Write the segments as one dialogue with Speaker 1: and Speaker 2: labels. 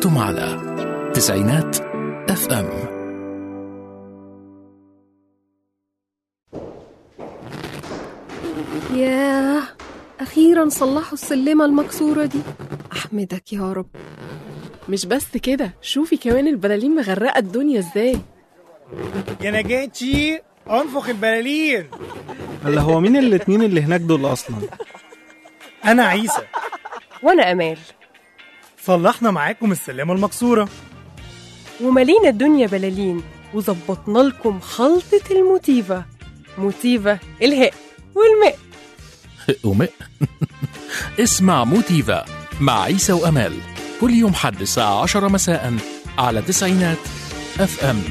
Speaker 1: أنتم على تسعينات اف ام
Speaker 2: ياه أخيرا صلحوا السلمة المكسورة دي أحمدك يا رب
Speaker 3: مش بس كده شوفي كمان البلالين مغرقة الدنيا ازاي
Speaker 4: يا نجاتي انفخ البلالين
Speaker 5: هلا هو مين الاتنين اللي هناك دول اصلا
Speaker 4: انا عيسى
Speaker 6: وانا امال
Speaker 4: صلحنا معاكم السلمه المكسوره
Speaker 6: ومالينا الدنيا بلالين وظبطنا لكم خلطة الموتيفا موتيفا الهاء والماء
Speaker 1: وماء اسمع موتيفا مع عيسى وأمال كل يوم حد الساعة 10 مساء على تسعينات اف ام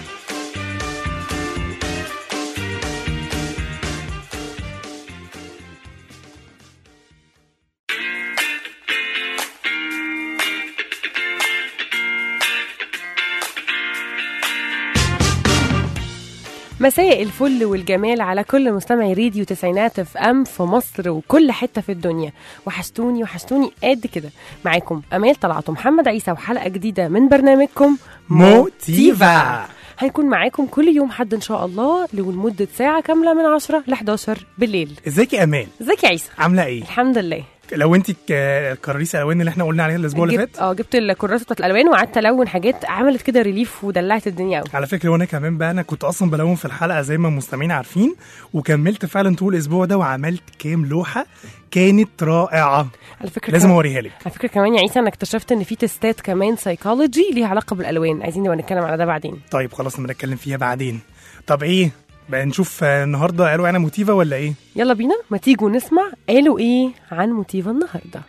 Speaker 6: مساء الفل والجمال على كل مستمعي راديو تسعينات اف ام في مصر وكل حته في الدنيا وحشتوني وحشتوني قد كده معاكم امال طلعت محمد عيسى وحلقه جديده من برنامجكم
Speaker 4: موتيفا
Speaker 6: هنكون معاكم كل يوم حد ان شاء الله لمده ساعه كامله من 10 ل 11 بالليل
Speaker 4: ازيك يا امان
Speaker 6: ازيك يا عيسى
Speaker 4: عامله ايه
Speaker 6: الحمد لله
Speaker 4: لو انت الكراريس الالوان اللي احنا قلنا عليها الاسبوع اللي
Speaker 6: جبت
Speaker 4: فات
Speaker 6: اه جبت الكراسه بتاعت الالوان وقعدت الون حاجات عملت كده ريليف ودلعت الدنيا قوي
Speaker 4: على فكره وانا كمان بقى انا كنت اصلا بلون في الحلقه زي ما المستمعين عارفين وكملت فعلا طول الاسبوع ده وعملت كام لوحه كانت رائعه
Speaker 6: على فكره
Speaker 4: لازم
Speaker 6: كمان-
Speaker 4: اوريها لك
Speaker 6: على فكره كمان يا عيسى انا اكتشفت ان في تيستات كمان سايكولوجي ليها علاقه بالالوان عايزين نبقى نتكلم على ده بعدين
Speaker 4: طيب خلاص نبقى نتكلم فيها بعدين طب ايه بقى نشوف آه، النهارده قالوا انا موتيفا ولا ايه
Speaker 6: يلا بينا ما تيجوا نسمع قالوا ايه عن موتيفا النهارده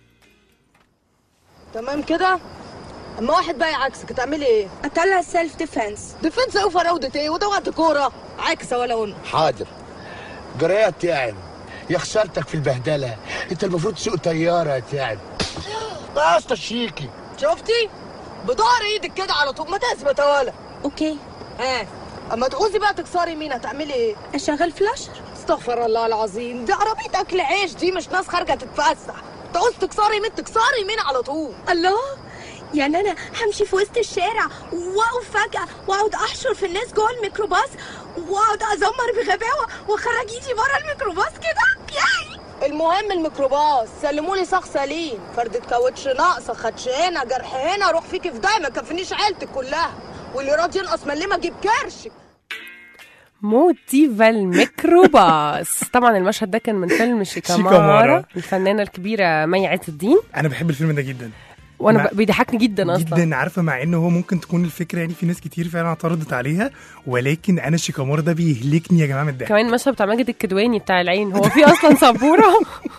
Speaker 7: تمام كده اما واحد بقى عكسك تعملي ايه
Speaker 8: اطلع السيلف ديفense
Speaker 7: ديفنس ايه وفراوده ايه وده وقت كوره عكسه ولا قلنا
Speaker 9: حاضر جرى يا تعب يا خسارتك في البهدله انت المفروض تسوق طياره يا تعب يا اسطى الشيكي
Speaker 7: شفتي بضهر ايدك كده على طول ما تثبت ولا
Speaker 8: اوكي
Speaker 7: ها اما تعوزي بقى تكسري مين هتعملي ايه
Speaker 8: اشغل فلاشر
Speaker 7: استغفر الله العظيم دي عربيه اكل عيش دي مش ناس خارجه تتفسح تعوز تكسري مين تكسري مين على طول
Speaker 8: الله يعني انا همشي في وسط الشارع واقف فجأة واقعد احشر في الناس جوه الميكروباص واقعد ازمر بغباوة واخرج ايدي بره الميكروباص كده ياي
Speaker 7: المهم الميكروباص سلموا لي صاغ سليم فردة كاوتش ناقصه خدش هنا جرح هنا روح فيكي في ده ما كفنيش عيلتك كلها واللي راضي ينقص مليمه جيب كرشك
Speaker 6: موتيفا الميكروباص طبعا المشهد ده كان من فيلم شيكامارا
Speaker 4: شيكامارا.
Speaker 6: الفنانه الكبيره مي عز الدين
Speaker 4: انا بحب الفيلم ده جدا
Speaker 6: وانا
Speaker 4: مع-
Speaker 6: ب- بيضحكني جدا اصلا
Speaker 4: جدا عارفه مع ان هو ممكن تكون الفكره يعني في ناس كتير فعلا اعترضت عليها ولكن انا الشيكامار ده بيهلكني يا جماعه من الضحك
Speaker 6: كمان المشهد بتاع ماجد الكدواني بتاع العين هو في اصلا سبوره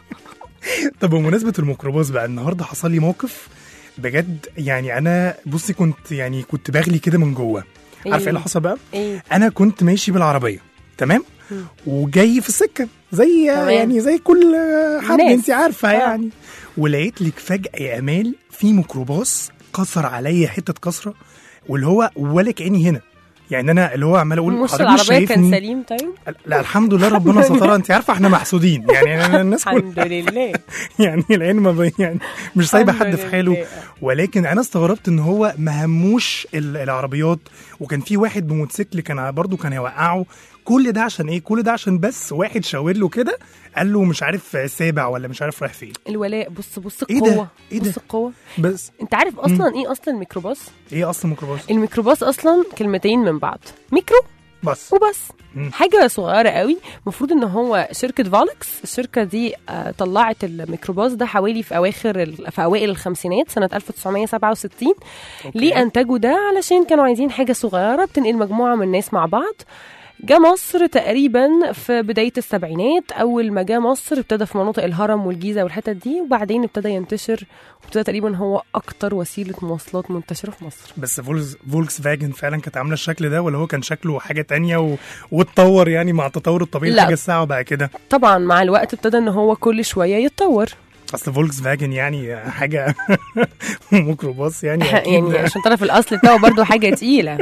Speaker 4: طب بمناسبه الميكروباص بقى النهارده حصل لي موقف بجد يعني انا بصي كنت يعني كنت بغلي كده من جوه عارفه ايه اللي حصل بقى
Speaker 6: ايه
Speaker 4: انا كنت ماشي بالعربيه تمام وجاي في السكه زي
Speaker 6: تمام.
Speaker 4: يعني زي كل حد
Speaker 6: ناس.
Speaker 4: انت عارفه
Speaker 6: آه.
Speaker 4: يعني ولقيت لك فجاه يا امال في ميكروباص كسر عليا حته كسره واللي هو ولا كاني هنا يعني انا اللي هو عمال اقول
Speaker 6: مش
Speaker 4: حضرتك مش
Speaker 6: العربيه كان
Speaker 4: شايفني؟
Speaker 6: سليم طيب
Speaker 4: لا الحمد لله ربنا سترها انت عارفه احنا محسودين يعني أنا الناس
Speaker 6: الحمد
Speaker 4: كلها
Speaker 6: لله
Speaker 4: يعني العين ما بي- يعني مش سايبه
Speaker 6: الحمد
Speaker 4: حد في حاله
Speaker 6: لله.
Speaker 4: ولكن انا استغربت ان هو ما هموش ال- العربيات وكان في واحد بموتوسيكل كان برضه كان هيوقعه كل ده عشان ايه كل ده عشان بس واحد شاور له كده قال له مش عارف سابع ولا مش عارف رايح فين
Speaker 6: الولاء بص بص
Speaker 4: إيه ده؟
Speaker 6: القوه
Speaker 4: إيه ده؟
Speaker 6: بص القوه
Speaker 4: بس
Speaker 6: انت عارف اصلا ايه اصلا الميكروباص
Speaker 4: ايه اصلا ميكروباص
Speaker 6: الميكروباص اصلا كلمتين من بعض ميكرو
Speaker 4: بس
Speaker 6: وبس
Speaker 4: مم.
Speaker 6: حاجه صغيره قوي المفروض ان هو شركه فالكس الشركه دي آه، طلعت الميكروباص ده حوالي في اواخر ال- في اوائل الخمسينات سنه 1967 ليه انتجوا ده علشان كانوا عايزين حاجه صغيره بتنقل مجموعه من الناس مع بعض جه مصر تقريبا في بداية السبعينات أول ما جه مصر ابتدى في مناطق الهرم والجيزة والحتت دي وبعدين ابتدى ينتشر وابتدى تقريبا هو أكتر وسيلة مواصلات منتشرة في مصر
Speaker 4: بس فولكس فولكس فاجن فعلا كانت عامله الشكل ده ولا هو كان شكله حاجه تانية و... واتطور يعني مع التطور الطبيعي
Speaker 6: لا.
Speaker 4: حاجه الساعه وبقى كده
Speaker 6: طبعا مع الوقت ابتدى ان هو كل شويه يتطور
Speaker 4: اصل فولكس فاجن يعني حاجه ميكروباص يعني أكيد.
Speaker 6: يعني عشان تعرف الاصل بتاعه برضو حاجه تقيله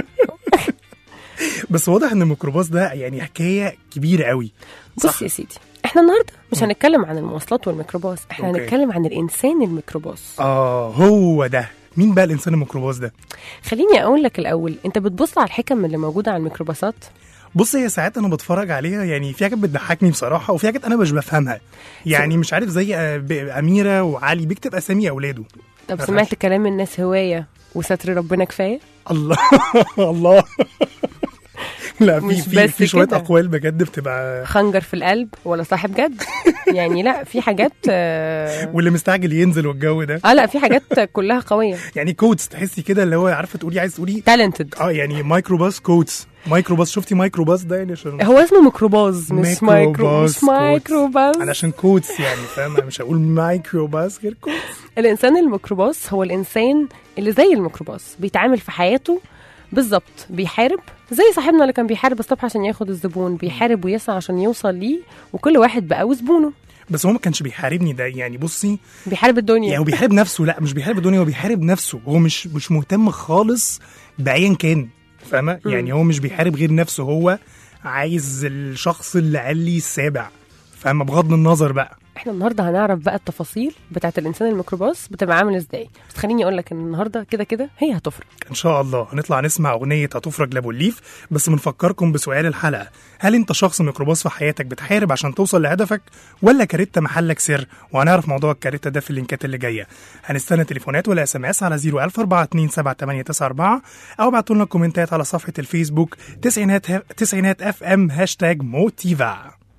Speaker 4: بس واضح ان الميكروباص ده يعني حكايه كبيره قوي
Speaker 6: بص يا سيدي احنا النهارده مش هنتكلم عن المواصلات والميكروباص احنا
Speaker 4: أوكي.
Speaker 6: هنتكلم عن الانسان الميكروباص
Speaker 4: اه هو ده مين بقى الانسان الميكروباص ده
Speaker 6: خليني اقول لك الاول انت بتبص على الحكم اللي موجوده على الميكروباصات
Speaker 4: بص هي ساعات انا بتفرج عليها يعني في حاجات بتضحكني بصراحه وفي حاجات انا مش بفهمها يعني مش عارف زي آه، ب- اميره وعلي بيكتب اسامي اولاده
Speaker 6: طب
Speaker 4: ما
Speaker 6: سمعت
Speaker 4: فيهاش.
Speaker 6: كلام الناس هوايه وستر ربنا كفايه
Speaker 4: الله الله لا في
Speaker 6: مش
Speaker 4: في
Speaker 6: بس
Speaker 4: في شويه
Speaker 6: كده.
Speaker 4: اقوال بجد بتبقى
Speaker 6: خنجر في القلب ولا صاحب جد يعني لا في حاجات اه
Speaker 4: واللي مستعجل ينزل والجو ده
Speaker 6: آه، لا في حاجات كلها قويه
Speaker 4: يعني كوتس تحسي كده اللي هو عارفه تقولي عايز تقولي
Speaker 6: تالنتد
Speaker 4: اه يعني مايكروباص كوتس مايكروباص شفتي مايكروباص ده يعني عشان
Speaker 6: هو اسمه ميكروباص مش مايكرو
Speaker 4: ميكروباص
Speaker 6: مش مايكروباص
Speaker 4: انا عشان كوتس يعني فاهم أنا مش هقول مايكروباص غير كوتس
Speaker 6: الانسان الميكروباص هو الانسان اللي زي الميكروباص بيتعامل في حياته بالظبط بيحارب زي صاحبنا اللي كان بيحارب الصبح عشان ياخد الزبون بيحارب ويسعى عشان يوصل ليه وكل واحد بقى وزبونه
Speaker 4: بس هو ما كانش بيحاربني ده يعني بصي
Speaker 6: بيحارب الدنيا
Speaker 4: يعني هو بيحارب نفسه لا مش بيحارب الدنيا هو بيحارب نفسه هو مش مش مهتم خالص بايا كان فاهمه
Speaker 6: مم.
Speaker 4: يعني هو مش بيحارب غير نفسه هو عايز الشخص اللي قال لي السابع فاهمه بغض النظر بقى
Speaker 6: احنا النهارده هنعرف بقى التفاصيل بتاعت الانسان الميكروباص بتبقى عامل ازاي بس خليني اقول لك ان النهارده كده كده هي هتفرق
Speaker 4: ان شاء الله هنطلع نسمع اغنيه هتفرج لابو الليف بس بنفكركم بسؤال الحلقه هل انت شخص ميكروباص في حياتك بتحارب عشان توصل لهدفك ولا كاريتا محلك سر وهنعرف موضوع الكاريتا ده في اللينكات اللي جايه هنستنى تليفونات ولا اس ام اس على 014278994 او ابعتوا لنا كومنتات على صفحه الفيسبوك تسعينات تسعينات اف ام هاشتاج موتيفا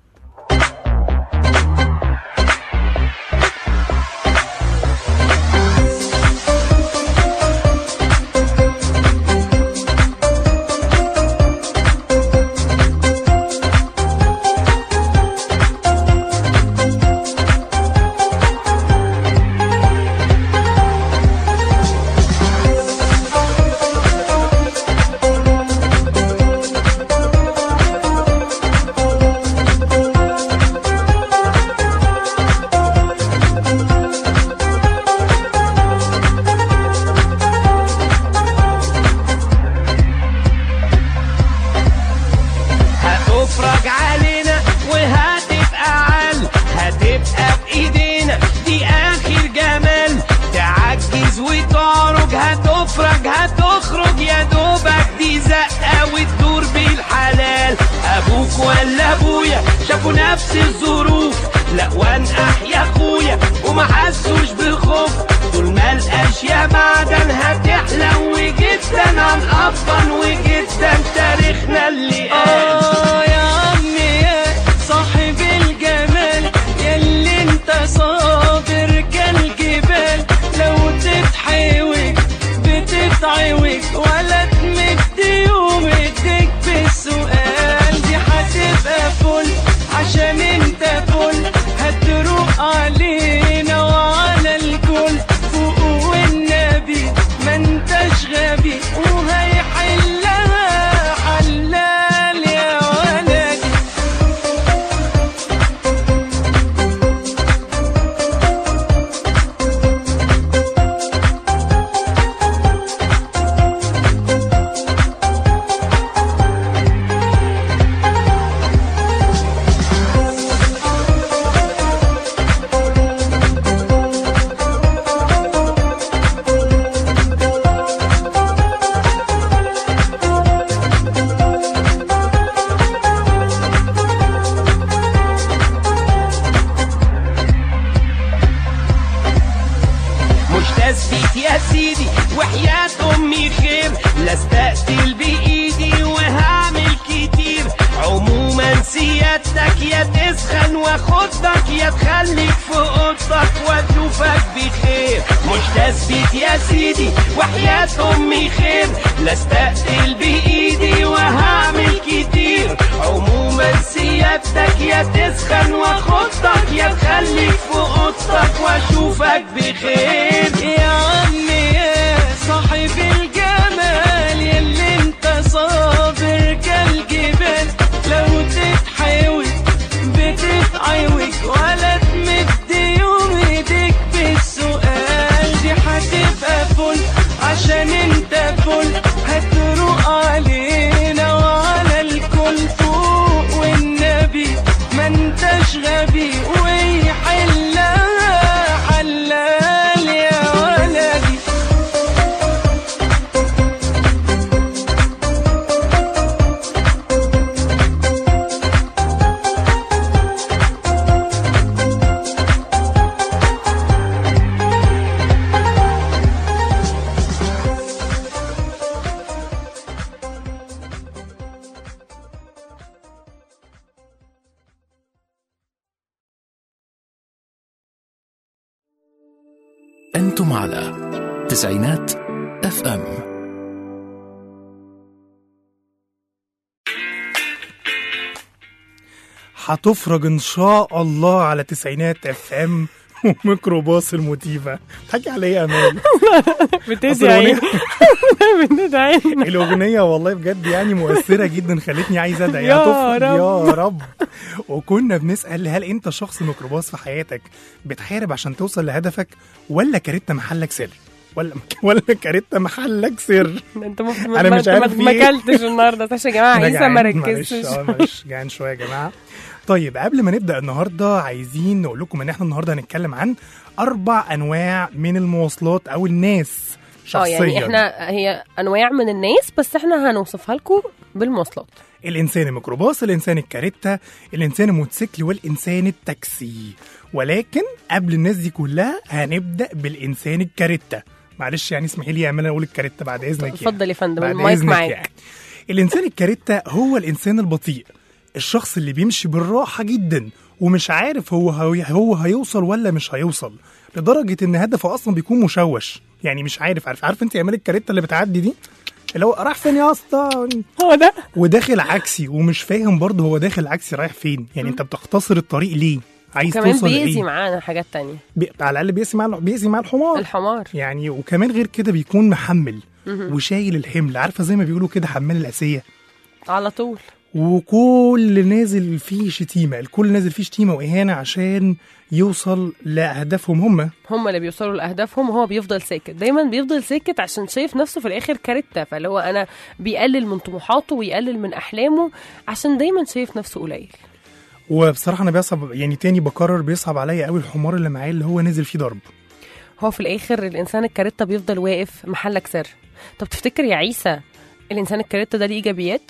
Speaker 10: هتفرج علينا وهتبقى عال هتبقى بايدينا دي اخر جمال تعجز وتعرج هتفرج هتخرج يا دوبك دي زقه وتدور بالحلال ابوك ولا ابويا شافوا نفس الظروف لا وانقح يا اخويا وما حسوش بالخوف طول ما لقاش يا معدن هتحلو جدا هنقفن وجدا تاريخنا اللي قال
Speaker 11: يا عمي يا صاحب الجمال ياللي انت صابر كالجبال لو تتحوج بتتعوج ولا تمد يوم ايديك بالسؤال دي هتبقى فل عشان انت فل هتروق علينا وعلى الكل فوق والنبي ما انتش غبي وهيحلها حلال يا ولدي
Speaker 10: مش تثبيت يا سيدي وحياة أمي خير لا استقتل بإيدي وهعمل كتير عموما سيادتك يا تسخن واخدك يا تخليك في اوضتك واشوفك بخير مش تثبيت يا سيدي وحياة أمي خير لا استقتل بإيدي وهعمل كتير عموما سيادتك يا تسخن واخدك يا تخليك في اوضتك واشوفك بخير
Speaker 11: يا عمي يا صاحب الجمال ياللي انت صابر كالجبال لو تتحوج بتتعوج ولا تمد يوم ايديك بالسؤال دي هتبقى فل عشان انت فل هتروق علينا وعلى الكل فوق والنبي ما انتش غبي ويحلها حلال يا ولدي
Speaker 1: أنتم على تسعينات اف ام
Speaker 4: هتفرج ان شاء الله على تسعينات اف ام وميكروباص الموتيفا تحكي على ايه يا امان أصل
Speaker 6: بتدعي
Speaker 4: الأغنية-
Speaker 6: بتدعي
Speaker 4: الاغنيه والله بجد يعني مؤثره جدا خلتني عايز ادعي
Speaker 6: يا
Speaker 4: هتفرج
Speaker 6: رب.
Speaker 4: يا رب وكنا بنسال هل انت شخص ميكروباص في حياتك بتحارب عشان توصل لهدفك ولا كاريتا محلك سر ولا ولا كاريتا محلك سر
Speaker 6: انت ممكن
Speaker 4: أنا
Speaker 6: ما-
Speaker 4: مش
Speaker 6: ما-
Speaker 4: عارف
Speaker 6: ما
Speaker 4: في إيه.
Speaker 6: اكلتش النهارده عشان يا جماعه
Speaker 4: أنا
Speaker 6: عيسى
Speaker 4: جعان،
Speaker 6: ما
Speaker 4: معلش
Speaker 6: ركزتش
Speaker 4: اه معلش جعان شويه يا جماعه طيب قبل ما نبدا النهارده عايزين نقول لكم ان احنا النهارده هنتكلم عن اربع انواع من المواصلات او الناس
Speaker 6: اه
Speaker 4: شخصيا
Speaker 6: يعني احنا هي انواع من الناس بس احنا هنوصفها لكم بالمواصلات
Speaker 4: الانسان الميكروباص الانسان الكاريتا الانسان الموتوسيكل والانسان التاكسي ولكن قبل الناس دي كلها هنبدا بالانسان الكاريتا معلش يعني اسمحي لي يا امانه اقول الكاريتا بعد اذنك يعني.
Speaker 6: اتفضل يا فندم
Speaker 4: بعد
Speaker 6: المايك
Speaker 4: إذنك
Speaker 6: معاك
Speaker 4: يعني. الانسان الكاريتا هو الانسان البطيء الشخص اللي بيمشي بالراحه جدا ومش عارف هو هو, هو هيوصل ولا مش هيوصل لدرجه ان هدفه اصلا بيكون مشوش يعني مش عارف عارف عارف انت يا امال الكاريتا اللي بتعدي دي اللي هو راح فين يا اسطى
Speaker 6: هو ده
Speaker 4: وداخل عكسي ومش فاهم برضه هو داخل عكسي رايح فين يعني انت بتختصر الطريق ليه عايز
Speaker 6: كمان
Speaker 4: توصل
Speaker 6: بيأذي
Speaker 4: لايه
Speaker 6: معانا حاجات تانية
Speaker 4: بي... على الاقل بيقسي مع بيقسي مع الحمار
Speaker 6: الحمار
Speaker 4: يعني وكمان غير كده بيكون محمل
Speaker 6: مهم.
Speaker 4: وشايل الحمل عارفه زي ما بيقولوا كده حمال الاسيه
Speaker 6: على طول
Speaker 4: وكل نازل فيه شتيمه الكل نازل فيه شتيمه واهانه عشان يوصل لاهدافهم هم
Speaker 6: هم اللي بيوصلوا لاهدافهم وهو بيفضل ساكت دايما بيفضل ساكت عشان شايف نفسه في الاخر كارته فاللي هو انا بيقلل من طموحاته ويقلل من احلامه عشان دايما شايف نفسه قليل
Speaker 4: وبصراحه انا بيصعب يعني تاني بكرر بيصعب عليا قوي الحمار اللي معاه اللي هو نازل فيه ضرب
Speaker 6: هو في الاخر الانسان الكارته بيفضل واقف محلك سر طب تفتكر يا عيسى الانسان الكارته ده ليه ايجابيات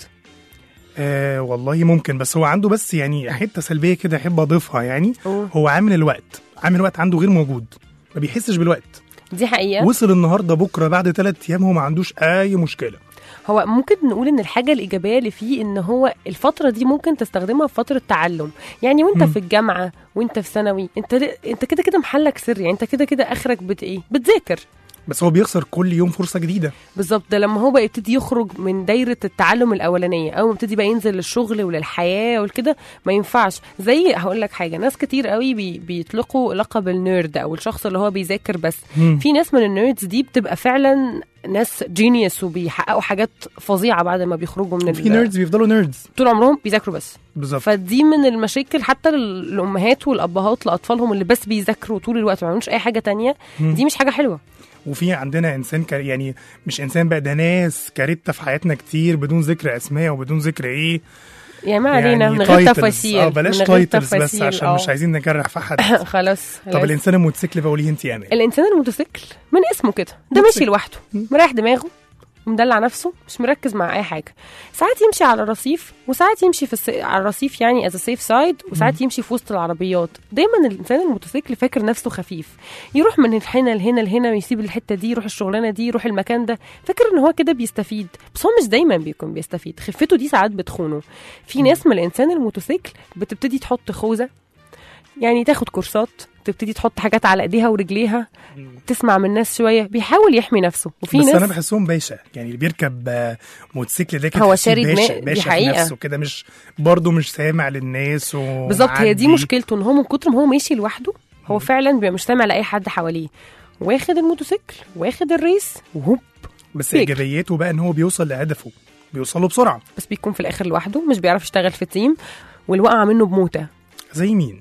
Speaker 4: آه والله ممكن بس هو عنده بس يعني حته سلبيه كده احب اضيفها يعني
Speaker 6: أوه.
Speaker 4: هو عامل الوقت عامل الوقت عنده غير موجود ما بيحسش بالوقت
Speaker 6: دي حقيقه
Speaker 4: وصل النهارده بكره بعد ثلاث ايام هو ما عندوش اي مشكله
Speaker 6: هو ممكن نقول ان الحاجه الايجابيه اللي فيه ان هو الفتره دي ممكن تستخدمها في فتره تعلم يعني وانت
Speaker 4: مم.
Speaker 6: في الجامعه وانت في ثانوي انت انت كده كده محلك سر يعني انت كده كده اخرك بت ايه بتذاكر
Speaker 4: بس هو بيخسر كل يوم فرصه جديده
Speaker 6: بالظبط ده لما هو بقى يبتدي يخرج من دايره التعلم الاولانيه اول ما يبتدي بقى ينزل للشغل وللحياه والكده ما ينفعش زي هقول لك حاجه ناس كتير قوي بي بيطلقوا لقب النيرد او الشخص اللي هو بيذاكر بس
Speaker 4: مم.
Speaker 6: في ناس من النيردز دي بتبقى فعلا ناس جينيوس وبيحققوا حاجات فظيعه بعد ما بيخرجوا من
Speaker 4: في
Speaker 6: ال-
Speaker 4: نيردز بيفضلوا نيردز
Speaker 6: طول عمرهم بيذاكروا بس
Speaker 4: بالظبط
Speaker 6: فدي من المشاكل حتى لل- الامهات والابهات لاطفالهم اللي بس بيذاكروا طول الوقت ما بيعملوش اي حاجه تانية
Speaker 4: مم.
Speaker 6: دي مش حاجه حلوه
Speaker 4: وفي عندنا انسان كار... يعني مش انسان بقى ده ناس كاريتا في حياتنا كتير بدون ذكر اسماء وبدون ذكر ايه
Speaker 6: يعني ما علينا من غير
Speaker 4: تايتلز.
Speaker 6: تفاصيل
Speaker 4: اه بلاش
Speaker 6: من غير
Speaker 4: تايتلز بس
Speaker 6: تفاصيل،
Speaker 4: عشان
Speaker 6: آه.
Speaker 4: مش عايزين نجرح في حد
Speaker 6: خلاص
Speaker 4: طب
Speaker 6: خلاص.
Speaker 4: الانسان الموتوسيكل بقى قولي انت يا امال
Speaker 6: الانسان الموتوسيكل من اسمه كده ده ماشي لوحده مريح دماغه ومدلع نفسه مش مركز مع اي حاجه ساعات يمشي على الرصيف وساعات يمشي في الس... على الرصيف يعني از سيف سايد وساعات يمشي في وسط العربيات دايما الانسان الموتوسيكل فاكر نفسه خفيف يروح من هنا لهنا لهنا ويسيب الحته دي يروح الشغلانه دي يروح المكان ده فاكر ان هو كده بيستفيد بس هو مش دايما بيكون بيستفيد خفته دي ساعات بتخونه في ناس من الانسان الموتوسيكل بتبتدي تحط خوذه يعني تاخد كورسات تبتدي تحط حاجات على ايديها ورجليها تسمع من الناس شويه بيحاول يحمي نفسه وفي
Speaker 4: بس
Speaker 6: ناس
Speaker 4: انا بحسهم باشا يعني اللي بيركب آه، موتوسيكل ده كده
Speaker 6: هو
Speaker 4: تحسيه
Speaker 6: شاري
Speaker 4: باشا
Speaker 6: دماغ- دي
Speaker 4: باشا في
Speaker 6: حقيقة.
Speaker 4: نفسه كده مش برضه مش سامع للناس و
Speaker 6: بالظبط هي دي مشكلته ان هو من كتر ما هو ماشي لوحده هو فعلا بيبقى مش سامع لاي حد حواليه واخد الموتوسيكل واخد الريس وهوب
Speaker 4: بس
Speaker 6: بيجري.
Speaker 4: ايجابياته بقى ان هو بيوصل لهدفه بيوصله بسرعه
Speaker 6: بس بيكون في الاخر لوحده مش بيعرف يشتغل في تيم والوقعه منه بموته
Speaker 4: زي مين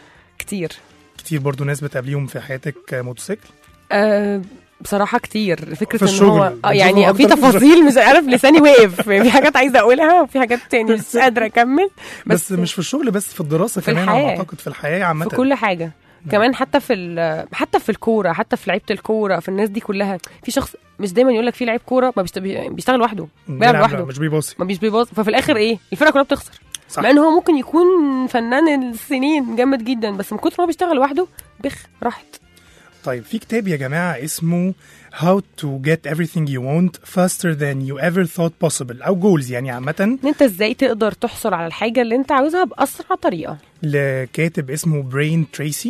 Speaker 6: كتير
Speaker 4: كتير برضه ناس بتقابليهم في حياتك آه، موتوسيكل
Speaker 6: أه بصراحة كتير فكرة
Speaker 4: في
Speaker 6: ان
Speaker 4: الشغل.
Speaker 6: هو اه
Speaker 4: بتشوفوا
Speaker 6: يعني
Speaker 4: أكتر
Speaker 6: في
Speaker 4: في الشغل.
Speaker 6: تفاصيل مش عارف لساني واقف في حاجات عايزة اقولها وفي حاجات تاني مش قادرة اكمل
Speaker 4: بس, بس مش في الشغل بس في الدراسه
Speaker 6: في
Speaker 4: كمان
Speaker 6: الحياة.
Speaker 4: انا اعتقد في الحياه عامه
Speaker 6: في كل حاجه كمان حتى في ال- حتى في الكوره حتى في لعيبه الكوره في الناس دي كلها في شخص مش دايما يقول لك في لعيب كوره ما بيشت- بي- بيشتغل لوحده بيلعب
Speaker 4: بيلعب
Speaker 6: لوحده
Speaker 4: مش بيباصي
Speaker 6: ما بيش بيباظ ففي الاخر ايه الفرقه كلها بتخسر
Speaker 4: صح.
Speaker 6: مع ان هو ممكن يكون فنان السنين جامد جدا بس من كتر ما هو بيشتغل لوحده بخ راحت
Speaker 4: طيب في كتاب يا جماعه اسمه How to get everything you want faster than you ever thought possible او جولز يعني عامه
Speaker 6: ان انت ازاي تقدر تحصل على الحاجه اللي انت عاوزها باسرع طريقه
Speaker 4: لكاتب اسمه برين تريسي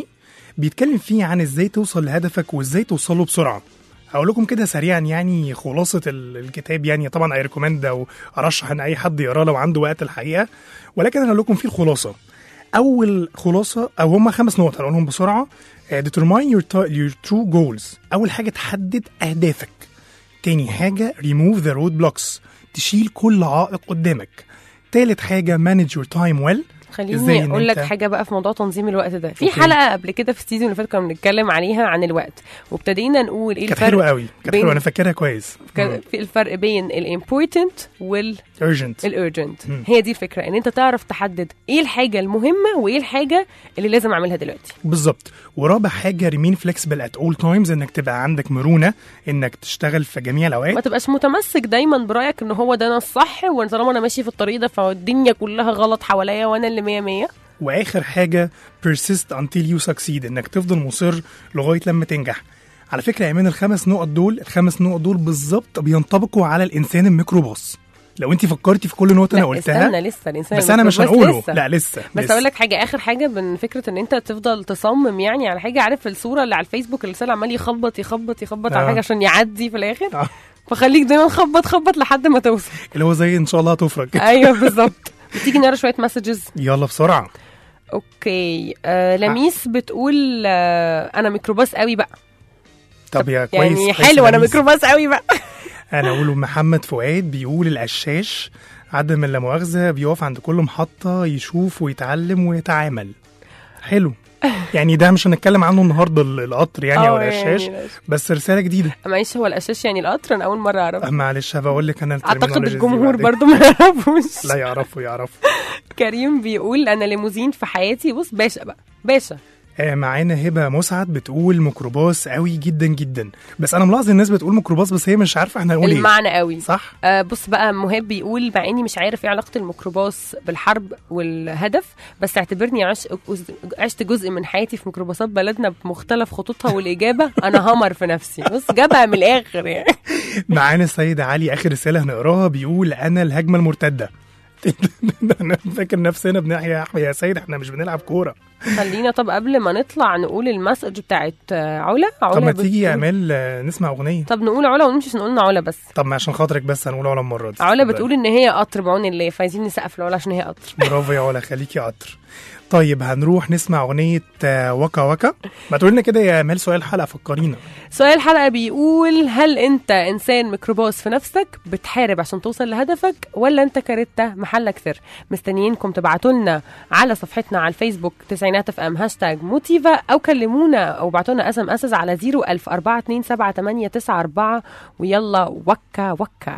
Speaker 4: بيتكلم فيه عن ازاي توصل لهدفك وازاي توصله بسرعه هقول لكم كده سريعا يعني خلاصة ال- الكتاب يعني طبعا اي ريكومند او ارشح ان اي حد يقراه لو عنده وقت الحقيقة ولكن انا هقول لكم فيه الخلاصة اول خلاصة او هم خمس نقط هنقولهم بسرعة آه، determine your, ta- your true goals اول حاجة تحدد اهدافك تاني حاجة remove the road blocks تشيل كل عائق قدامك تالت حاجة manage your time well إزاي
Speaker 6: خليني
Speaker 4: إن
Speaker 6: اقول لك
Speaker 4: أنت-
Speaker 6: حاجه بقى في موضوع تنظيم الوقت ده في
Speaker 4: أوكي.
Speaker 6: حلقه قبل كده في السيزون اللي فات كنا بنتكلم عليها عن الوقت وابتدينا نقول ايه
Speaker 4: كانت
Speaker 6: الفرق
Speaker 4: حلوة قوي كانت
Speaker 6: بين-
Speaker 4: حلوة انا فاكرها كويس
Speaker 6: كان في الفرق بين الامبورتنت وال
Speaker 4: urgent
Speaker 6: الارجنت
Speaker 4: مم.
Speaker 6: هي دي الفكره ان انت تعرف تحدد ايه الحاجه المهمه وايه الحاجه اللي لازم اعملها دلوقتي
Speaker 4: بالظبط ورابع حاجه ريمين فليكسبل ات اول تايمز انك تبقى عندك مرونه انك تشتغل في جميع
Speaker 6: ما
Speaker 4: الاوقات
Speaker 6: تبقاش متمسك دايما برايك ان هو ده انا الصح وطالما انا ماشي في الطريق ده فالدنيا كلها غلط حواليا وانا اللي مية مية
Speaker 4: واخر حاجه persist until you succeed انك تفضل مصر لغايه لما تنجح على فكره يا ايمان الخمس نقط دول الخمس نقط دول بالظبط بينطبقوا على الانسان الميكروباص لو انت فكرتي في كل نقطه انا
Speaker 6: لا
Speaker 4: قلتها
Speaker 6: استنى لسه الانسان
Speaker 4: بس انا مش
Speaker 6: الميكروباص
Speaker 4: هنقوله
Speaker 6: لسه.
Speaker 4: لا لسه
Speaker 6: بس
Speaker 4: لسه.
Speaker 6: اقول لك حاجه اخر حاجه من فكره ان انت تفضل تصمم يعني على حاجه عارف الصوره اللي على الفيسبوك اللي عمال يخبط يخبط يخبط على
Speaker 4: آه.
Speaker 6: حاجه عشان يعدي في الاخر
Speaker 4: آه.
Speaker 6: فخليك دايما خبط خبط لحد ما توصل
Speaker 4: اللي هو زي ان شاء الله هتفرج
Speaker 6: ايوه بالظبط بتيجي نقرا شويه مسجز
Speaker 4: يلا بسرعه
Speaker 6: اوكي آه لميس بتقول آه انا ميكروباص قوي بقى
Speaker 4: طب يا كويس
Speaker 6: يعني
Speaker 4: كويس
Speaker 6: حلو
Speaker 4: يا
Speaker 6: انا
Speaker 4: لميس.
Speaker 6: ميكروباص قوي بقى
Speaker 4: انا اقول محمد فؤاد بيقول القشاش عدم لا مؤاخذه بيقف عند كل محطه يشوف ويتعلم ويتعامل حلو يعني ده مش هنتكلم عنه النهارده ال- القطر يعني او
Speaker 6: آه،
Speaker 4: القشاش
Speaker 6: يعني
Speaker 4: بس رساله جديده
Speaker 6: معلش هو القشاش يعني القطر انا اول مره اعرف
Speaker 4: أه، معلش بقول لك انا
Speaker 6: اعتقد
Speaker 4: الترمينولوجيز دي
Speaker 6: الجمهور
Speaker 4: بعدين.
Speaker 6: برضو ما يعرفوش
Speaker 4: لا يعرفوا يعرفوا
Speaker 6: كريم بيقول انا ليموزين في حياتي بص باشا بقى باشا
Speaker 4: آه معانا هبه مسعد بتقول ميكروباص قوي جدا جدا بس انا ملاحظ الناس بتقول ميكروباص بس هي مش عارفه احنا هنقول ايه
Speaker 6: المعنى قوي
Speaker 4: صح
Speaker 6: آه بص بقى مهاب بيقول مع اني مش عارف ايه علاقه الميكروباص بالحرب والهدف بس اعتبرني عش... جزء- عشت جزء من حياتي في ميكروباصات بلدنا بمختلف خطوطها والاجابه انا همر في نفسي بص جابها من الاخر يعني
Speaker 4: معانا السيد علي اخر رساله هنقراها بيقول انا الهجمه المرتده انا فاكر نفسنا بنحيا يا سيد احنا مش بنلعب كوره
Speaker 6: خلينا طب قبل ما نطلع نقول المسج بتاعت آه، علا علا
Speaker 4: طب ما
Speaker 6: بتقول-
Speaker 4: تيجي يا امال آه، نسمع اغنيه
Speaker 6: طب نقول علا ونمشي عشان قلنا علا بس
Speaker 4: طب ما عشان خاطرك بس هنقول علا المره دي
Speaker 6: علا
Speaker 4: اتفضلي.
Speaker 6: بتقول ان هي قطر بعون الله فعايزين نسقف لعلا عشان هي قطر
Speaker 4: برافو يا علا خليكي قطر طيب هنروح نسمع اغنيه آه، وكا وكا ما تقول لنا كده يا امال سؤال الحلقه فكرينا
Speaker 6: سؤال الحلقة بيقول هل انت انسان ميكروباص في نفسك بتحارب عشان توصل لهدفك ولا انت كاريتا محلك سر مستنيينكم تبعتوا لنا على صفحتنا على الفيسبوك تسعينات اف ام هاشتاج موتيفا او كلمونا او بعتوا لنا اس ام اس على 01000 427 ويلا وكا وكا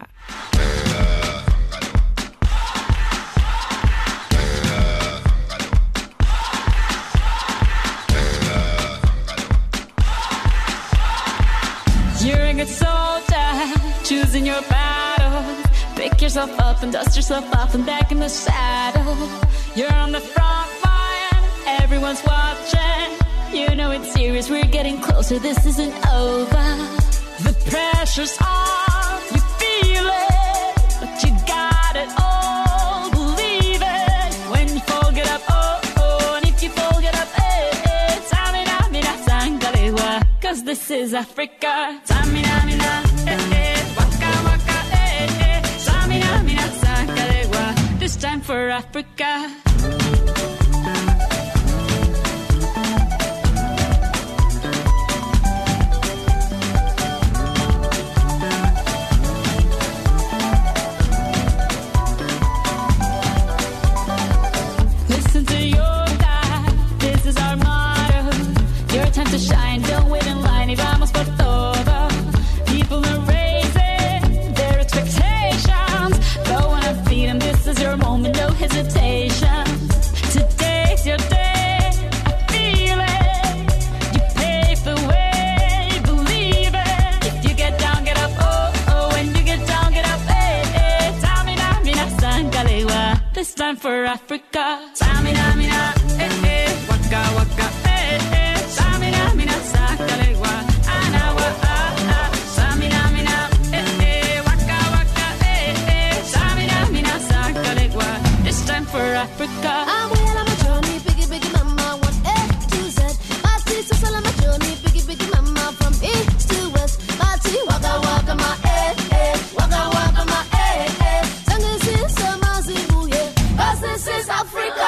Speaker 12: You're a good soldier, choosing your battle. Pick yourself up and dust yourself off and back in the saddle. You're on the front line, everyone's watching. You know it's serious, we're getting closer, this isn't over. The pressure's on, you feel it, but you got it all. Believe it. When you fall, get up, oh, oh, and if you fall, get up, eh, eh. Samina, mina, sangalewa, Cause this is Africa. Samina, mina, eh, eh. Waka, waka, eh, eh. Samina, mina, sangalewa. This time for Africa. Listen to your God, this is our motto. Your time to shine, don't wait in line, y vamos por todo. People are raising their expectations. Go on and feed 'em, this is your moment, no hesitation. Today's your day, I feel it. You pave the way, believe it. If you get down, get up, oh, oh. When you get down, get up, eh, eh. Tamina, mina, sangalewa. This time for Africa. Tamina, mina, eh, eh. Waka, waka, eh, eh. Tamina, mina, sangalewa. Anawa, ah, ah. Tamina, mina, eh, eh. Waka, waka, eh, eh. Tamina, mina, sangalewa. This time for Africa.
Speaker 13: I'm well on my journey, biggie, biggie, mama, one A to Z. My streets me biggie biggie mama from east to west. Party waka waka my eh eh, waka waka my eh eh. Jungle is summer Zimbabwe, yeah. 'Cause this is Africa.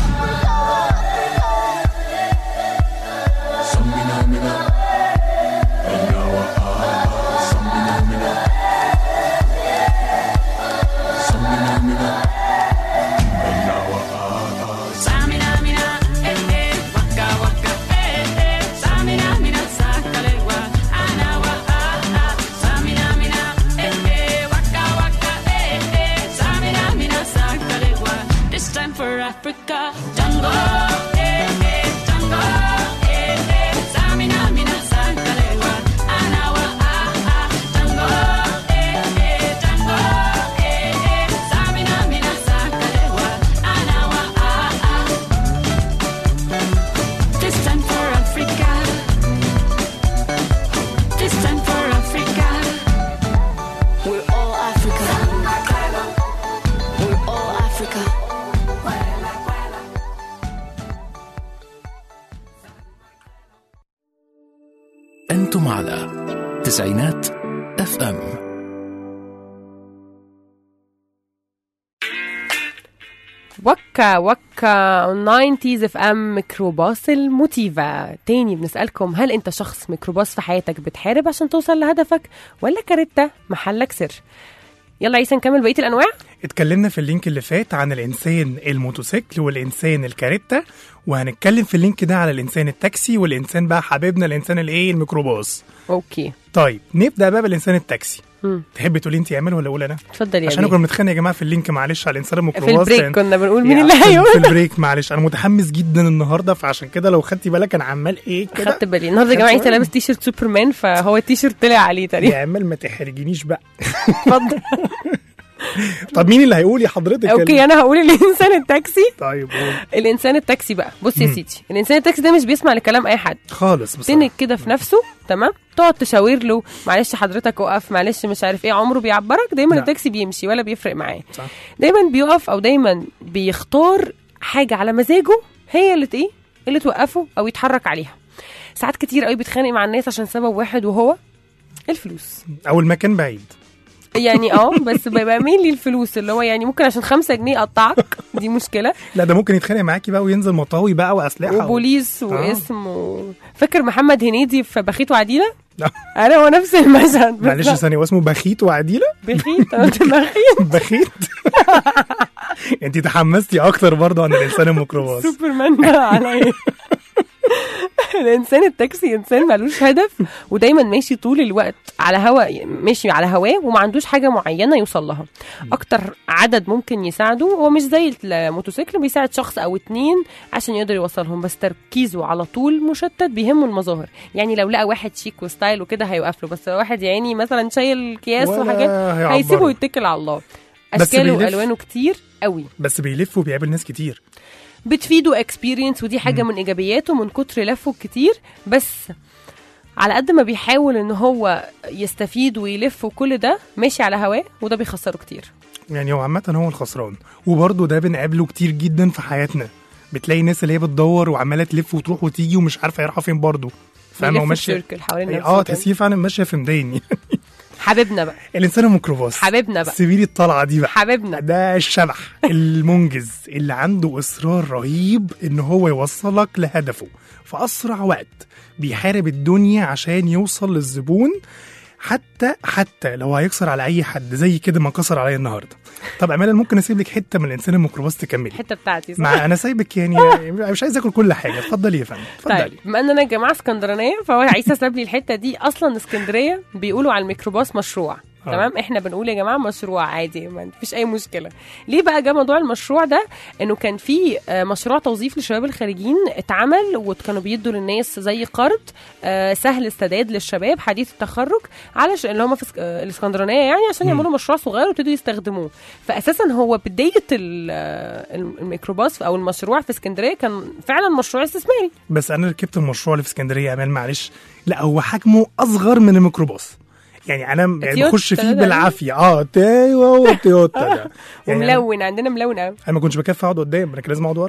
Speaker 12: Samina mina, eh eh, waka waka, eh eh. Samina mina, sakalewa, anawa ah ah. Samina mina, eh eh, waka waka, eh eh. Samina mina, sakalewa. This time for Africa, jungle, eh eh, jungle, eh eh. Samina mina, sakalewa, anawa ah ah. Jungle, eh eh, jungle, eh eh. Samina mina, sakalewa, anawa ah ah. This time for Africa. This time for Africa.
Speaker 13: We're all Africa. We're all Africa.
Speaker 1: أنتم على تسعينات اف ام
Speaker 6: وكا وكا 90s اف ام ميكروباص الموتيفا تاني بنسألكم هل انت شخص ميكروباص في حياتك بتحارب عشان توصل لهدفك ولا كاريتا محلك سر يلا عيسى نكمل بقية الأنواع
Speaker 4: اتكلمنا في اللينك اللي فات عن الانسان الموتوسيكل والانسان الكاريتا وهنتكلم في اللينك ده على الانسان التاكسي والانسان بقى حبيبنا الانسان الايه الميكروباص
Speaker 6: اوكي
Speaker 4: طيب نبدا بقى بالانسان التاكسي
Speaker 6: مم.
Speaker 4: تحبي تقولي انت اعمل ولا اقول انا
Speaker 6: اتفضل يا
Speaker 4: عشان
Speaker 6: بيه.
Speaker 4: كنا بنتخانق يا جماعه في اللينك معلش على الانسان
Speaker 6: في
Speaker 4: الميكروباص
Speaker 6: البريك
Speaker 4: يعني-
Speaker 6: كنا بنقول مين
Speaker 4: يعني
Speaker 6: اللي
Speaker 4: في-
Speaker 6: هيقول
Speaker 4: في البريك معلش انا متحمس جدا النهارده فعشان كده لو خدتي بالك انا عمال ايه كده
Speaker 6: خدت بالي النهارده يا جماعه عيسى لابس تي شيرت سوبرمان فهو التي شيرت طلع عليه تقريبا
Speaker 4: يا عمال ما تحرجينيش بقى
Speaker 6: اتفضل
Speaker 4: طب مين اللي هيقول يا حضرتك
Speaker 6: اوكي انا هقول الانسان التاكسي
Speaker 4: طيب قول.
Speaker 6: الانسان التاكسي بقى بص يا
Speaker 4: مم.
Speaker 6: سيدي الانسان التاكسي ده مش بيسمع لكلام اي حد
Speaker 4: خالص بصراحه
Speaker 6: تنك كده في نفسه تمام تقعد تشاور له معلش حضرتك اقف معلش مش عارف ايه عمره بيعبرك دايما
Speaker 4: لا.
Speaker 6: التاكسي بيمشي ولا بيفرق معاه
Speaker 4: صح.
Speaker 6: دايما بيقف او دايما بيختار حاجه على مزاجه هي اللي ت- ايه اللي توقفه او يتحرك عليها ساعات كتير قوي بيتخانق مع الناس عشان سبب واحد وهو الفلوس
Speaker 4: او المكان بعيد
Speaker 6: يعني اه بس بيبقى مين لي الفلوس اللي هو يعني ممكن عشان خمسة جنيه يقطعك دي مشكله
Speaker 4: لا ده ممكن يتخانق معاكي بقى وينزل مطاوي بقى واسلحه
Speaker 6: وبوليس
Speaker 4: آه.
Speaker 6: واسم و... فاكر محمد هنيدي في بخيت وعديله
Speaker 4: لا.
Speaker 6: انا هو نفس المشهد
Speaker 4: معلش
Speaker 6: بالظبط.
Speaker 4: ثانيه واسمه بخيت وعديله
Speaker 6: بخيت أنا قلت بخيت
Speaker 4: بخيت انت تحمستي اكتر برضه عن الانسان الميكروباص
Speaker 6: سوبرمان ده عليا الانسان التاكسي انسان ملوش هدف ودايما ماشي طول الوقت على هوا ماشي على هواه وما عندوش حاجه معينه يوصل لها اكتر عدد ممكن يساعده هو مش زي الموتوسيكل بيساعد شخص او اتنين عشان يقدر يوصلهم بس تركيزه على طول مشتت بيهمه المظاهر يعني لو لقى واحد شيك وستايل وكده هيوقف له بس لو واحد يعني مثلا شايل اكياس
Speaker 4: ولا
Speaker 6: وحاجات
Speaker 4: هيعبره.
Speaker 6: هيسيبه ويتكل على الله
Speaker 4: بس
Speaker 6: اشكاله
Speaker 4: بيلف.
Speaker 6: والوانه كتير قوي
Speaker 4: بس بيلف وبيقابل ناس كتير
Speaker 6: بتفيده اكسبيرينس ودي حاجه من ايجابياته من كتر لفه الكتير بس على قد ما بيحاول ان هو يستفيد ويلف وكل ده ماشي على هواه وده بيخسره كتير
Speaker 4: يعني هو عامة هو الخسران وبرضه ده بنقابله كتير جدا في حياتنا بتلاقي الناس اللي هي بتدور وعمالة تلف وتروح وتيجي ومش عارفة هي رايحة فين برضه فاهمة
Speaker 6: بيلف
Speaker 4: وماشية
Speaker 6: السيركل حوالين
Speaker 4: اه
Speaker 6: نفسه كده.
Speaker 4: تحسيه فعلا ماشية في مدين
Speaker 6: حبيبنا بقى
Speaker 4: الانسان الميكروباص
Speaker 6: حبيبنا بقى
Speaker 4: سيبيلي الطلعة دي بقى
Speaker 6: حبيبنا
Speaker 4: ده الشبح المنجز اللي عنده اصرار رهيب ان هو يوصلك لهدفه في اسرع وقت بيحارب الدنيا عشان يوصل للزبون حتى حتى لو هيكسر على اي حد زي كده ما كسر عليا النهارده طب امال أنا ممكن اسيب لك حته من الانسان الميكروباص تكملي
Speaker 6: الحته بتاعتي صح؟
Speaker 4: مع انا سايبك يعني مش عايز اكل كل حاجه اتفضلي يا فندم اتفضلي
Speaker 6: طيب بما ان انا يا جماعه اسكندرانيه فهو عيسى ساب لي الحته دي اصلا اسكندريه بيقولوا على الميكروباص مشروع
Speaker 4: آه.
Speaker 6: تمام احنا بنقول يا جماعه مشروع عادي ما فيش اي مشكله ليه بقى جه موضوع المشروع ده انه كان في آه، مشروع توظيف للشباب الخارجين اتعمل وكانوا بيدوا للناس زي قرض آه، سهل السداد للشباب حديث التخرج علشان اللي هم في اسك- آه، الاسكندرانيه يعني عشان
Speaker 4: مم.
Speaker 6: يعملوا مشروع صغير ويبتدوا يستخدموه فاساسا هو بدايه ال- آه، الميكروباص او المشروع في اسكندريه كان فعلا مشروع استثماري
Speaker 4: بس انا ركبت المشروع اللي في اسكندريه يا امان معلش لا هو حجمه اصغر من الميكروباص يعني انا يعني
Speaker 6: تويوتا
Speaker 4: بخش فيه
Speaker 6: ده.
Speaker 4: بالعافيه اه ايوه تويوتا ده يعني أنا-
Speaker 6: وملون عندنا ملون قوي
Speaker 4: انا ما كنتش بكفي اقعد قدام انا كان لازم اقعد ورا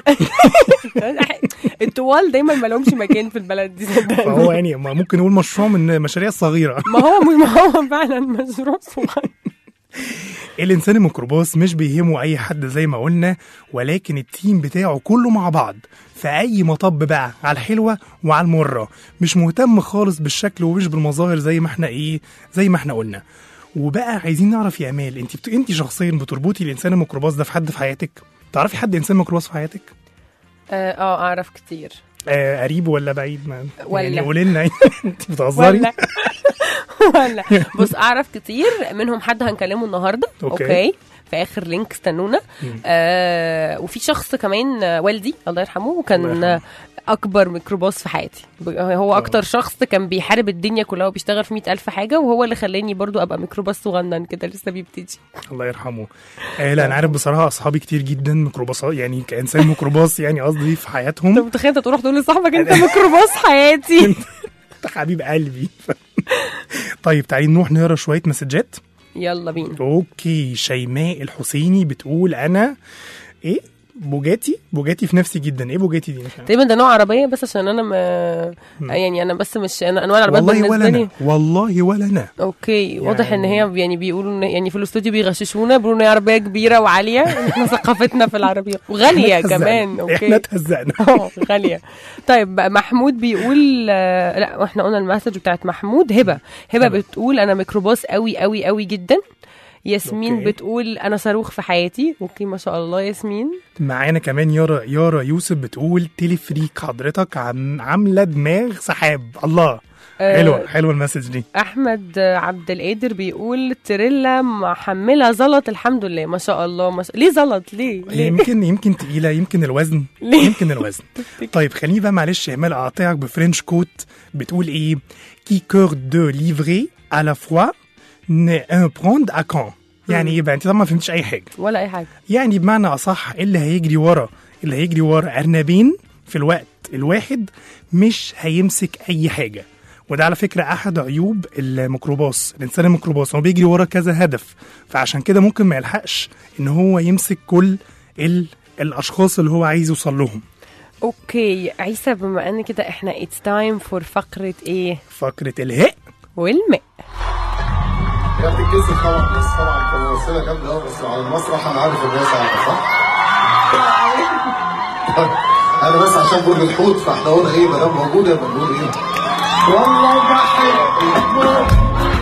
Speaker 6: الطوال دايما ما لهمش مكان في البلد دي صدقني.
Speaker 4: فهو يعني ما ممكن نقول مشروع من المشاريع الصغيره
Speaker 6: ما هو ما هو فعلا مشروع صغير
Speaker 4: الانسان الميكروباص مش بيهمه اي حد زي ما قلنا ولكن التيم بتاعه كله مع بعض في اي مطب بقى على الحلوه وعلى المره مش مهتم خالص بالشكل ومش بالمظاهر زي ما احنا ايه زي ما احنا قلنا وبقى عايزين نعرف يا امال انت بت... انت شخصيا بتربطي الانسان الميكروباص ده في حد في حياتك تعرفي حد انسان ميكروباص في حياتك
Speaker 6: اه آه، اعرف كتير
Speaker 4: آه قريب ولا بعيد ما
Speaker 6: ولا.
Speaker 4: يعني قولي لنا انت بتهزري
Speaker 6: ولا ولا بص اعرف كتير منهم حد هنكلمه النهارده
Speaker 4: أوكي.
Speaker 6: اوكي في اخر لينك استنونا آه وفي شخص كمان آه، والدي الله يرحمه وكان آه، اكبر ميكروباص في حياتي ب- هو اكتر شخص كان بيحارب الدنيا كلها وبيشتغل في مئة الف حاجه وهو اللي خلاني برضو ابقى ميكروباص صغنن كده لسه بيبتدي
Speaker 4: الله يرحمه آه لا انا عارف بصراحه اصحابي كتير جدا ميكروباصات يعني كانسان ميكروباص يعني قصدي في حياتهم
Speaker 6: انت متخيل انت تروح تقول لصاحبك انت ميكروباص حياتي
Speaker 4: انت حبيب قلبي طيب تعالي نروح نقرا شويه مسجات
Speaker 6: يلا بينا
Speaker 4: اوكي شيماء الحسيني بتقول انا ايه بوجاتي بوجاتي في نفسي جدا ايه بوجاتي دي مش عارف.
Speaker 6: تقريبا ده نوع عربيه بس عشان انا ما يعني انا بس مش انا انواع العربيات
Speaker 4: والله
Speaker 6: بالنسبه
Speaker 4: ولا
Speaker 6: لي
Speaker 4: انا والله ولا انا
Speaker 6: اوكي واضح ان هي يعني بيقولوا إن- يعني في الاستوديو بيغششونا بيقولوا ان هي عربيه كبيره وعاليه احنا ثقافتنا في العربيات وغاليه
Speaker 4: احنا
Speaker 6: كمان
Speaker 4: اتهزقنا.
Speaker 6: اوكي
Speaker 4: احنا اتهزقنا
Speaker 6: اه غاليه طيب بقى محمود بيقول آه، لا واحنا قلنا المسج بتاعت محمود هبه هبه بتقول انا ميكروباص قوي قوي قوي جدا ياسمين
Speaker 4: أوكي.
Speaker 6: بتقول انا صاروخ في حياتي اوكي ما شاء الله ياسمين
Speaker 4: معانا كمان يارا يارا يوسف بتقول تلفريك حضرتك عم عامله دماغ سحاب الله
Speaker 6: آه،
Speaker 4: حلوه حلوه المسج دي
Speaker 6: احمد عبد القادر بيقول تريلا محمله زلط الحمد لله ما شاء الله ما شاء... ليه زلط ليه ليه
Speaker 4: يمكن يمكن تقيله يمكن الوزن
Speaker 6: ليه؟
Speaker 4: يمكن الوزن طيب خليني بقى معلش يا امال اقاطعك بفرنش كوت بتقول ايه كي كور دو ليفري على فوا ن ان بروند ا كان يعني ايه بقى انت طبعا ما فهمتش اي حاجه
Speaker 6: ولا اي حاجه
Speaker 4: يعني بمعنى اصح اللي هيجري ورا اللي هيجري ورا ارنبين في الوقت الواحد مش هيمسك اي حاجه وده على فكره احد عيوب الميكروباص الانسان الميكروباص هو بيجري ورا كذا هدف فعشان كده ممكن ما يلحقش ان هو يمسك كل ال... الاشخاص اللي هو عايز يوصل لهم
Speaker 6: اوكي عيسى بما ان كده احنا اتس تايم فور فقره ايه
Speaker 4: فقره الهاء
Speaker 6: والماء
Speaker 14: هي بتتكسر طبعا بس طبعا كممثله جامده قوي بس على المسرح انا عارف الناس عارفه صح؟ انا بس عشان برج الحوت فاحنا قلنا ايه ما دام موجوده يبقى نقول ايه؟ والله بحبك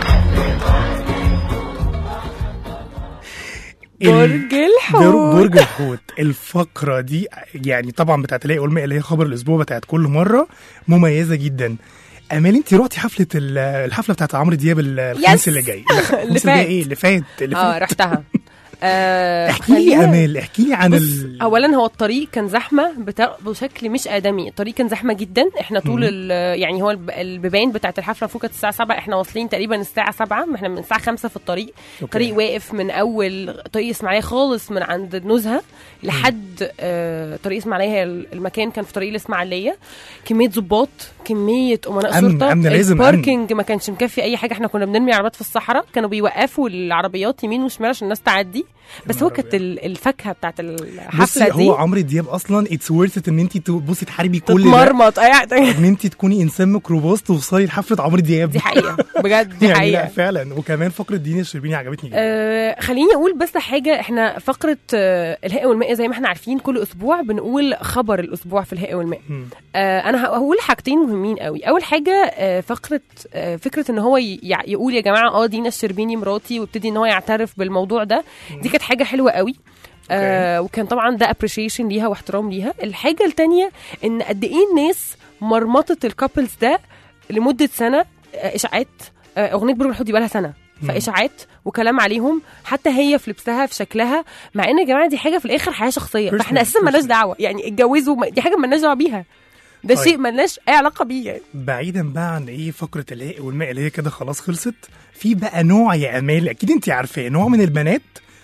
Speaker 6: برج الحوت
Speaker 4: بر- برج الحوت الفقره دي يعني طبعا بتاعت الاقي والماء اللي هي خبر الاسبوع بتاعت كل مره مميزه جدا امال انت رحتي حفله ال- الحفله بتاعت عمرو دياب ال- الخميس
Speaker 6: يس.
Speaker 4: اللي جاي
Speaker 6: اللي
Speaker 4: الخميس اللي جاي
Speaker 6: فات.
Speaker 4: ايه اللي فات اللي
Speaker 6: اه
Speaker 4: فات
Speaker 6: رحتها آه
Speaker 4: احكي لي
Speaker 6: خلينا-
Speaker 4: امال احكي لي عن
Speaker 6: بص
Speaker 4: ال...
Speaker 6: اولا هو الطريق كان زحمه بتا... بشكل مش ادمي الطريق كان زحمه جدا احنا طول
Speaker 4: مم.
Speaker 6: ال... يعني هو الب... البيبان بتاعت الحفله المفروض كانت الساعه 7 احنا واصلين تقريبا الساعه 7 احنا من الساعه 5 في الطريق
Speaker 4: أوكي.
Speaker 6: الطريق واقف من اول طريق اسماعيليه خالص من عند النزهه لحد آه طريق اسماعيليه هي ال- المكان كان في طريق الاسماعيليه كميه ظباط كميه امناء
Speaker 4: أمن-
Speaker 6: شرطه
Speaker 4: أمن لازم، أمن.
Speaker 6: الباركينج ما كانش مكفي اي حاجه احنا كنا بنرمي عربيات في الصحراء كانوا بيوقفوا العربيات يمين وشمال عشان الناس تعدي بس هو كانت ال- الفاكهه بتاعت الحفله
Speaker 4: بصي
Speaker 6: دي
Speaker 4: هو عمرو دياب اصلا اتس ورث ان انت تبصي تحاربي كل ده
Speaker 6: تتمرمط اي
Speaker 4: ان انت تكوني انسان ميكروباص توصلي لحفله عمرو دياب
Speaker 6: دي حقيقه بجد دي
Speaker 4: يعني
Speaker 6: حقيقه
Speaker 4: لا فعلا وكمان فقره دين الشربيني عجبتني جدا
Speaker 6: آه خليني اقول بس حاجه احنا فقره آه الهاء والماء زي ما احنا عارفين كل اسبوع بنقول خبر الاسبوع في الهاء والماء
Speaker 4: مم.
Speaker 6: آه انا هقول حاجتين مهمين قوي اول حاجه آه فقره آه فكره ان هو ي- يع- يقول يا جماعه اه دينا الشربيني مراتي وابتدي ان هو يعترف بالموضوع ده دي كانت حاجه حلوه قوي آه وكان طبعا ده ابريشيشن ليها واحترام ليها الحاجه التانية ان قد ايه الناس مرمطت الكابلز ده لمده سنه آه اشاعات آه اغنيه برج الحوت دي بقالها سنه
Speaker 4: مم.
Speaker 6: فاشاعات وكلام عليهم حتى هي في لبسها في شكلها مع ان يا جماعه دي حاجه في الاخر حياه شخصيه
Speaker 4: Personal-
Speaker 6: فاحنا اساسا مالناش دعوه يعني اتجوزوا ما- دي حاجه مالناش دعوه بيها ده
Speaker 4: طيب.
Speaker 6: شيء مالناش اي علاقه بيه يعني
Speaker 4: بعيدا بقى عن ايه فقره الهاء والماء اللي هي كده خلاص خلصت في بقى نوع يا امال اكيد انت عارفاه نوع من البنات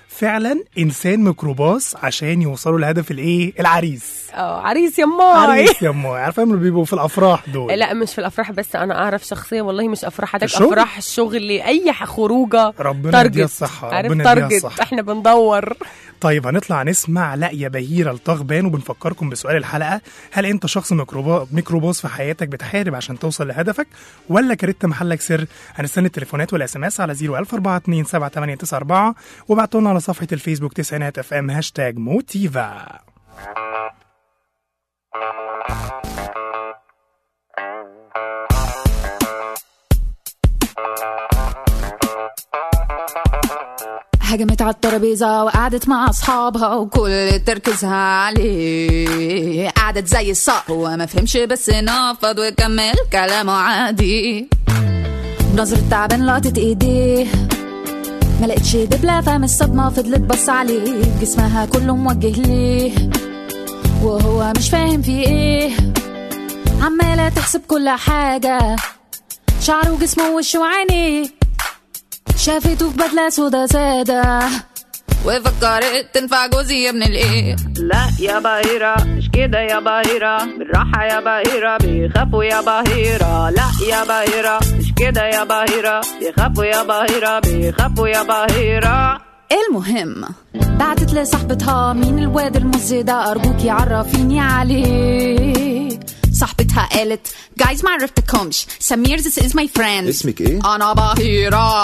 Speaker 4: فعلا انسان ميكروباص عشان يوصلوا لهدف الايه العريس
Speaker 6: اه عريس يا ماي
Speaker 4: عريس يا ماي عارفه اللي بيبقوا في الافراح دول
Speaker 6: لا مش في الافراح بس انا اعرف شخصيه والله مش افراح حضرتك
Speaker 4: الشغل؟
Speaker 6: افراح الشغل اي ح- خروجه
Speaker 4: ربنا يديها
Speaker 6: تارجت
Speaker 4: الصحة،
Speaker 6: عارف
Speaker 4: ربنا يديها
Speaker 6: تارجت
Speaker 4: الصحة.
Speaker 6: احنا بندور
Speaker 4: طيب هنطلع نسمع لا يا بهيرة الطغبان وبنفكركم بسؤال الحلقة هل انت شخص ميكروبا- ميكروباص في حياتك بتحارب عشان توصل لهدفك ولا كريت محلك سر هنستنى التليفونات والاس ام اس على 014278994 وابعتوا لنا على صفحة الفيسبوك تسعينات اف ام هاشتاج موتيفا
Speaker 15: هجمت على الترابيزة وقعدت مع أصحابها وكل تركيزها عليه قعدت زي الصقر وما فهمش بس نفض وكمل كلامه عادي بنظرة تعبان لقطت ايديه ما لقتش دبلة فهم الصدمة فضلت بص عليه جسمها كله موجه ليه وهو مش فاهم في ايه عمالة تحسب كل حاجة شعره وجسمه ووشه وعينيه شافته في بدلة سودا سادة وفكرت تنفع جوزي يا ابن الايه
Speaker 16: لا يا بهيرة مش كده يا بهيرة بالراحة يا بهيرة بيخافوا يا بهيرة لا يا بهيرة مش كده يا بهيرة بيخافوا يا بهيرة بيخافوا يا بهيرة
Speaker 15: المهم بعتت لصاحبتها مين الواد المزي ده أرجوكي عرفيني عليه صاحبتها قالت جايز ما عرفتكمش سمير this is my friend
Speaker 17: اسمك ايه؟
Speaker 15: أنا بهيرة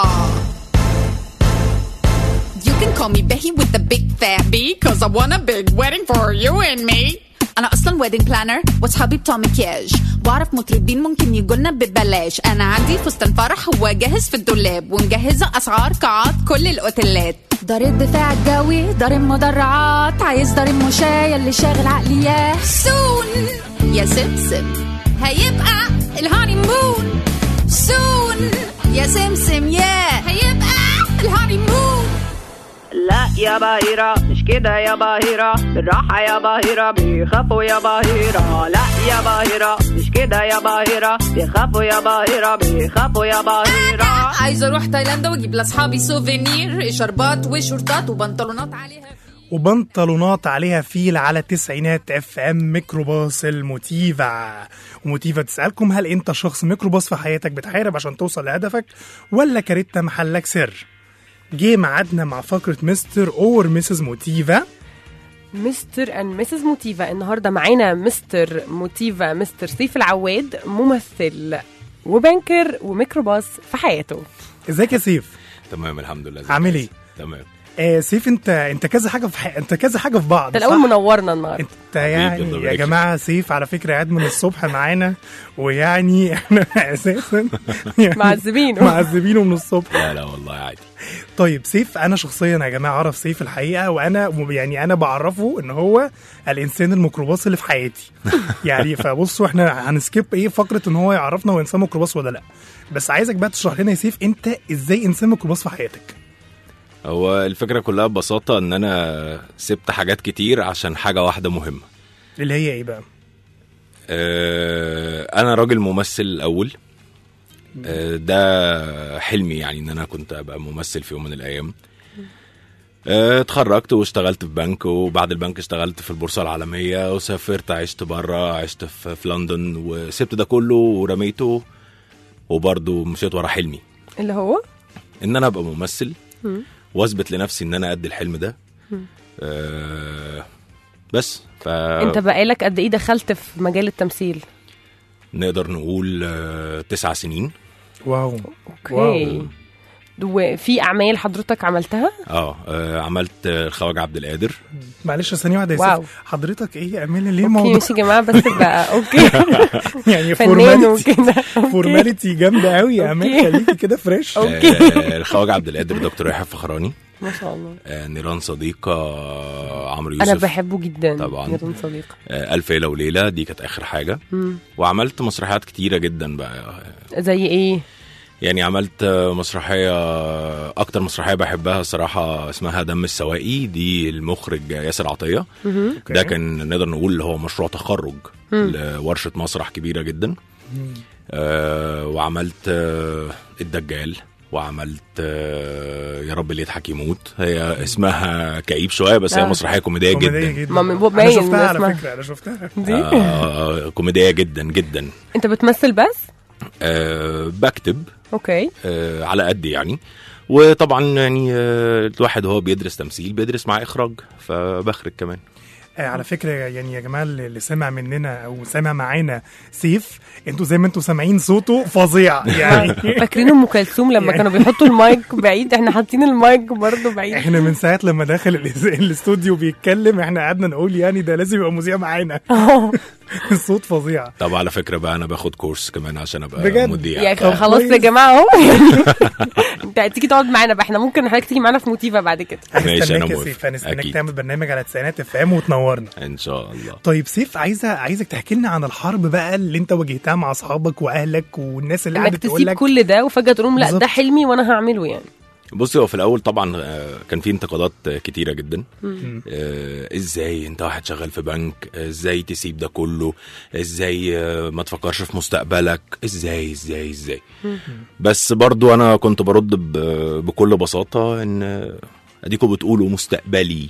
Speaker 15: You can call me Becky with the big fat B Cause I want a big wedding for you and me أنا أصلا wedding planner وأصحابي بتوع مكياج وأعرف مطربين ممكن يجولنا ببلاش أنا عندي فستان فرح هو جاهز في الدولاب ومجهزة أسعار قاعات كل الأوتيلات دار الدفاع الجوي دار المدرعات عايز دار المشاية اللي شاغل عقليات سون يا سمسم هيبقى الهاني مون سون يا سمسم يا هيبقى الهاني مون
Speaker 16: لا يا بهيرة مش كده يا بهيرة بالراحة يا بهيرة بيخافوا يا بهيرة لا يا بهيرة مش كده يا بهيرة بيخافوا يا بهيرة بيخافوا يا بهيرة
Speaker 15: عايزة اروح تايلاند واجيب لاصحابي سوفينير شربات وشورتات وبنطلونات عليها
Speaker 4: وبنطلونات عليها فيل على تسعينات اف ام ميكروباص الموتيفا وموتيفا تسألكم هل انت شخص ميكروباص في حياتك بتحارب عشان توصل لهدفك ولا كاريتا محلك سر جه ميعادنا مع فقرة مستر اور ميسز موتيفا
Speaker 6: مستر اند مسز موتيفا النهارده معانا مستر موتيفا مستر سيف العواد ممثل وبنكر وميكروباص في حياته
Speaker 4: ازيك يا سيف
Speaker 18: تمام الحمد لله
Speaker 4: عامل ايه
Speaker 18: تمام
Speaker 4: آه سيف انت انت كذا حاجه في ح... انت كذا حاجه في بعض
Speaker 6: انت الاول
Speaker 4: صح؟
Speaker 6: منورنا النهارده
Speaker 4: انت يعني
Speaker 18: الله
Speaker 4: يا
Speaker 18: يبارك
Speaker 4: جماعه سيف على فكره قاعد من الصبح معانا ويعني احنا اساسا يعني
Speaker 6: معذبينه.
Speaker 4: معذبينه من الصبح
Speaker 18: لا لا والله عادي
Speaker 4: طيب سيف انا شخصيا يا جماعه اعرف سيف الحقيقه وانا يعني انا بعرفه ان هو الانسان الميكروباص اللي في حياتي يعني فبصوا احنا هنسكيب ايه فقره ان هو يعرفنا هو انسان ميكروباص ولا لا بس عايزك بقى تشرح لنا يا سيف انت ازاي انسان ميكروباص في حياتك
Speaker 18: هو الفكره كلها ببساطه ان انا سبت حاجات كتير عشان حاجه واحده مهمه
Speaker 4: اللي هي ايه بقى
Speaker 18: آه، انا راجل ممثل الاول آه، ده حلمي يعني ان انا كنت ابقى ممثل في يوم من الايام آه، اتخرجت واشتغلت في بنك وبعد البنك اشتغلت في البورصه العالميه وسافرت عشت بره عشت في في لندن وسبت ده كله ورميته وبرضه مشيت ورا حلمي
Speaker 6: اللي هو
Speaker 18: ان انا ابقى ممثل
Speaker 6: مم.
Speaker 18: واثبت لنفسي ان انا قد الحلم ده
Speaker 6: مم.
Speaker 18: آه بس ف
Speaker 6: انت بقالك قد ايه دخلت في مجال التمثيل
Speaker 18: نقدر نقول آه تسع سنين
Speaker 4: واو
Speaker 6: اوكي وفي اعمال حضرتك عملتها
Speaker 18: اه آه، عملت آه، الخواجة عبد القادر
Speaker 4: معلش ثانيه واحده يا
Speaker 6: واو.
Speaker 4: سيف حضرتك ايه اعملي ليه
Speaker 6: اوكي
Speaker 4: موضوع
Speaker 6: ماشي يا جماعه بس بقى اوكي
Speaker 4: يعني
Speaker 6: فنان
Speaker 4: فورماليتي
Speaker 6: وكده أوكي.
Speaker 4: فورماليتي جامده قوي يا امان
Speaker 6: أوكي.
Speaker 4: خليكي كده فريش
Speaker 18: آه، الخواجة عبد القادر دكتور يحيى فخراني
Speaker 6: ما شاء الله
Speaker 18: آه، نيران صديقة آه، عمرو يوسف
Speaker 6: انا بحبه جدا
Speaker 18: طبعا
Speaker 6: نيران صديق
Speaker 18: آه، ألف ليلة وليلة دي كانت آخر حاجة
Speaker 6: مم.
Speaker 18: وعملت مسرحيات كتيرة جدا بقى
Speaker 6: زي ايه
Speaker 18: يعني عملت آه، مسرحية أكتر مسرحية بحبها صراحة اسمها دم السواقي دي المخرج ياسر عطية
Speaker 6: مهم.
Speaker 18: ده كان نقدر نقول اللي هو مشروع تخرج
Speaker 6: مم.
Speaker 18: لورشة مسرح كبيرة جدا آه وعملت آه الدجال وعملت آه، يا رب اللي يضحك يموت هي اسمها كئيب شويه بس هي
Speaker 6: آه.
Speaker 18: مسرحيه كوميديه
Speaker 4: كوميدية
Speaker 18: جدا
Speaker 4: جدا
Speaker 6: ما من-
Speaker 4: انا
Speaker 6: باين
Speaker 4: شفتها على
Speaker 6: اسمها.
Speaker 4: فكره انا شفتها
Speaker 6: دي
Speaker 18: آه كوميديه جدا جدا
Speaker 6: انت بتمثل بس
Speaker 18: آه بكتب
Speaker 6: اوكي
Speaker 18: آه على قد يعني وطبعا يعني آه الواحد وهو بيدرس تمثيل بيدرس مع اخراج فبخرج كمان
Speaker 4: آه على فكره يعني يا جماعه اللي سمع مننا او سمع معانا سيف انتوا زي ما انتوا سامعين صوته فظيع يعني
Speaker 6: فاكرين ام كلثوم لما
Speaker 4: يعني-
Speaker 6: كانوا بيحطوا المايك بعيد احنا حاطين المايك برضه بعيد
Speaker 4: احنا من ساعه لما دخل ال- الاستوديو بيتكلم احنا قعدنا نقول يعني ده لازم يبقى مذيع معانا الصوت فظيع
Speaker 18: طب على فكره بقى انا باخد كورس كمان عشان ابقى
Speaker 4: بجد؟
Speaker 18: مذيع
Speaker 6: يا
Speaker 4: طب
Speaker 6: خلاص يا
Speaker 4: كويس.
Speaker 6: جماعه اهو انت هتيجي تقعد معانا بقى احنا ممكن حضرتك تيجي معانا في موتيفا بعد كده
Speaker 18: ماشي، أنا
Speaker 4: هنستناك يا
Speaker 18: موافق.
Speaker 4: سيف هنستناك
Speaker 18: أكيد.
Speaker 4: تعمل برنامج على تسعينات اف ام وتنورنا
Speaker 18: ان شاء الله
Speaker 4: طيب سيف عايزه عايزك تحكي لنا عن الحرب بقى اللي انت واجهتها مع اصحابك واهلك والناس اللي
Speaker 6: انك
Speaker 4: قعدت تقول
Speaker 6: تسيب
Speaker 4: لك
Speaker 6: كل ده وفجاه تقول لهم لا
Speaker 4: بالظبط.
Speaker 6: ده حلمي وانا هعمله يعني
Speaker 18: بصي هو في الاول طبعا آه، كان في انتقادات آه، كتيره جدا
Speaker 6: مم.
Speaker 18: آه، ازاي انت واحد شغال في بنك آه، ازاي تسيب ده كله ازاي آه، ما تفكرش في مستقبلك ازاي ازاي ازاي بس برضو انا كنت برد ب- بكل بساطه ان آه، اديكوا بتقولوا مستقبلي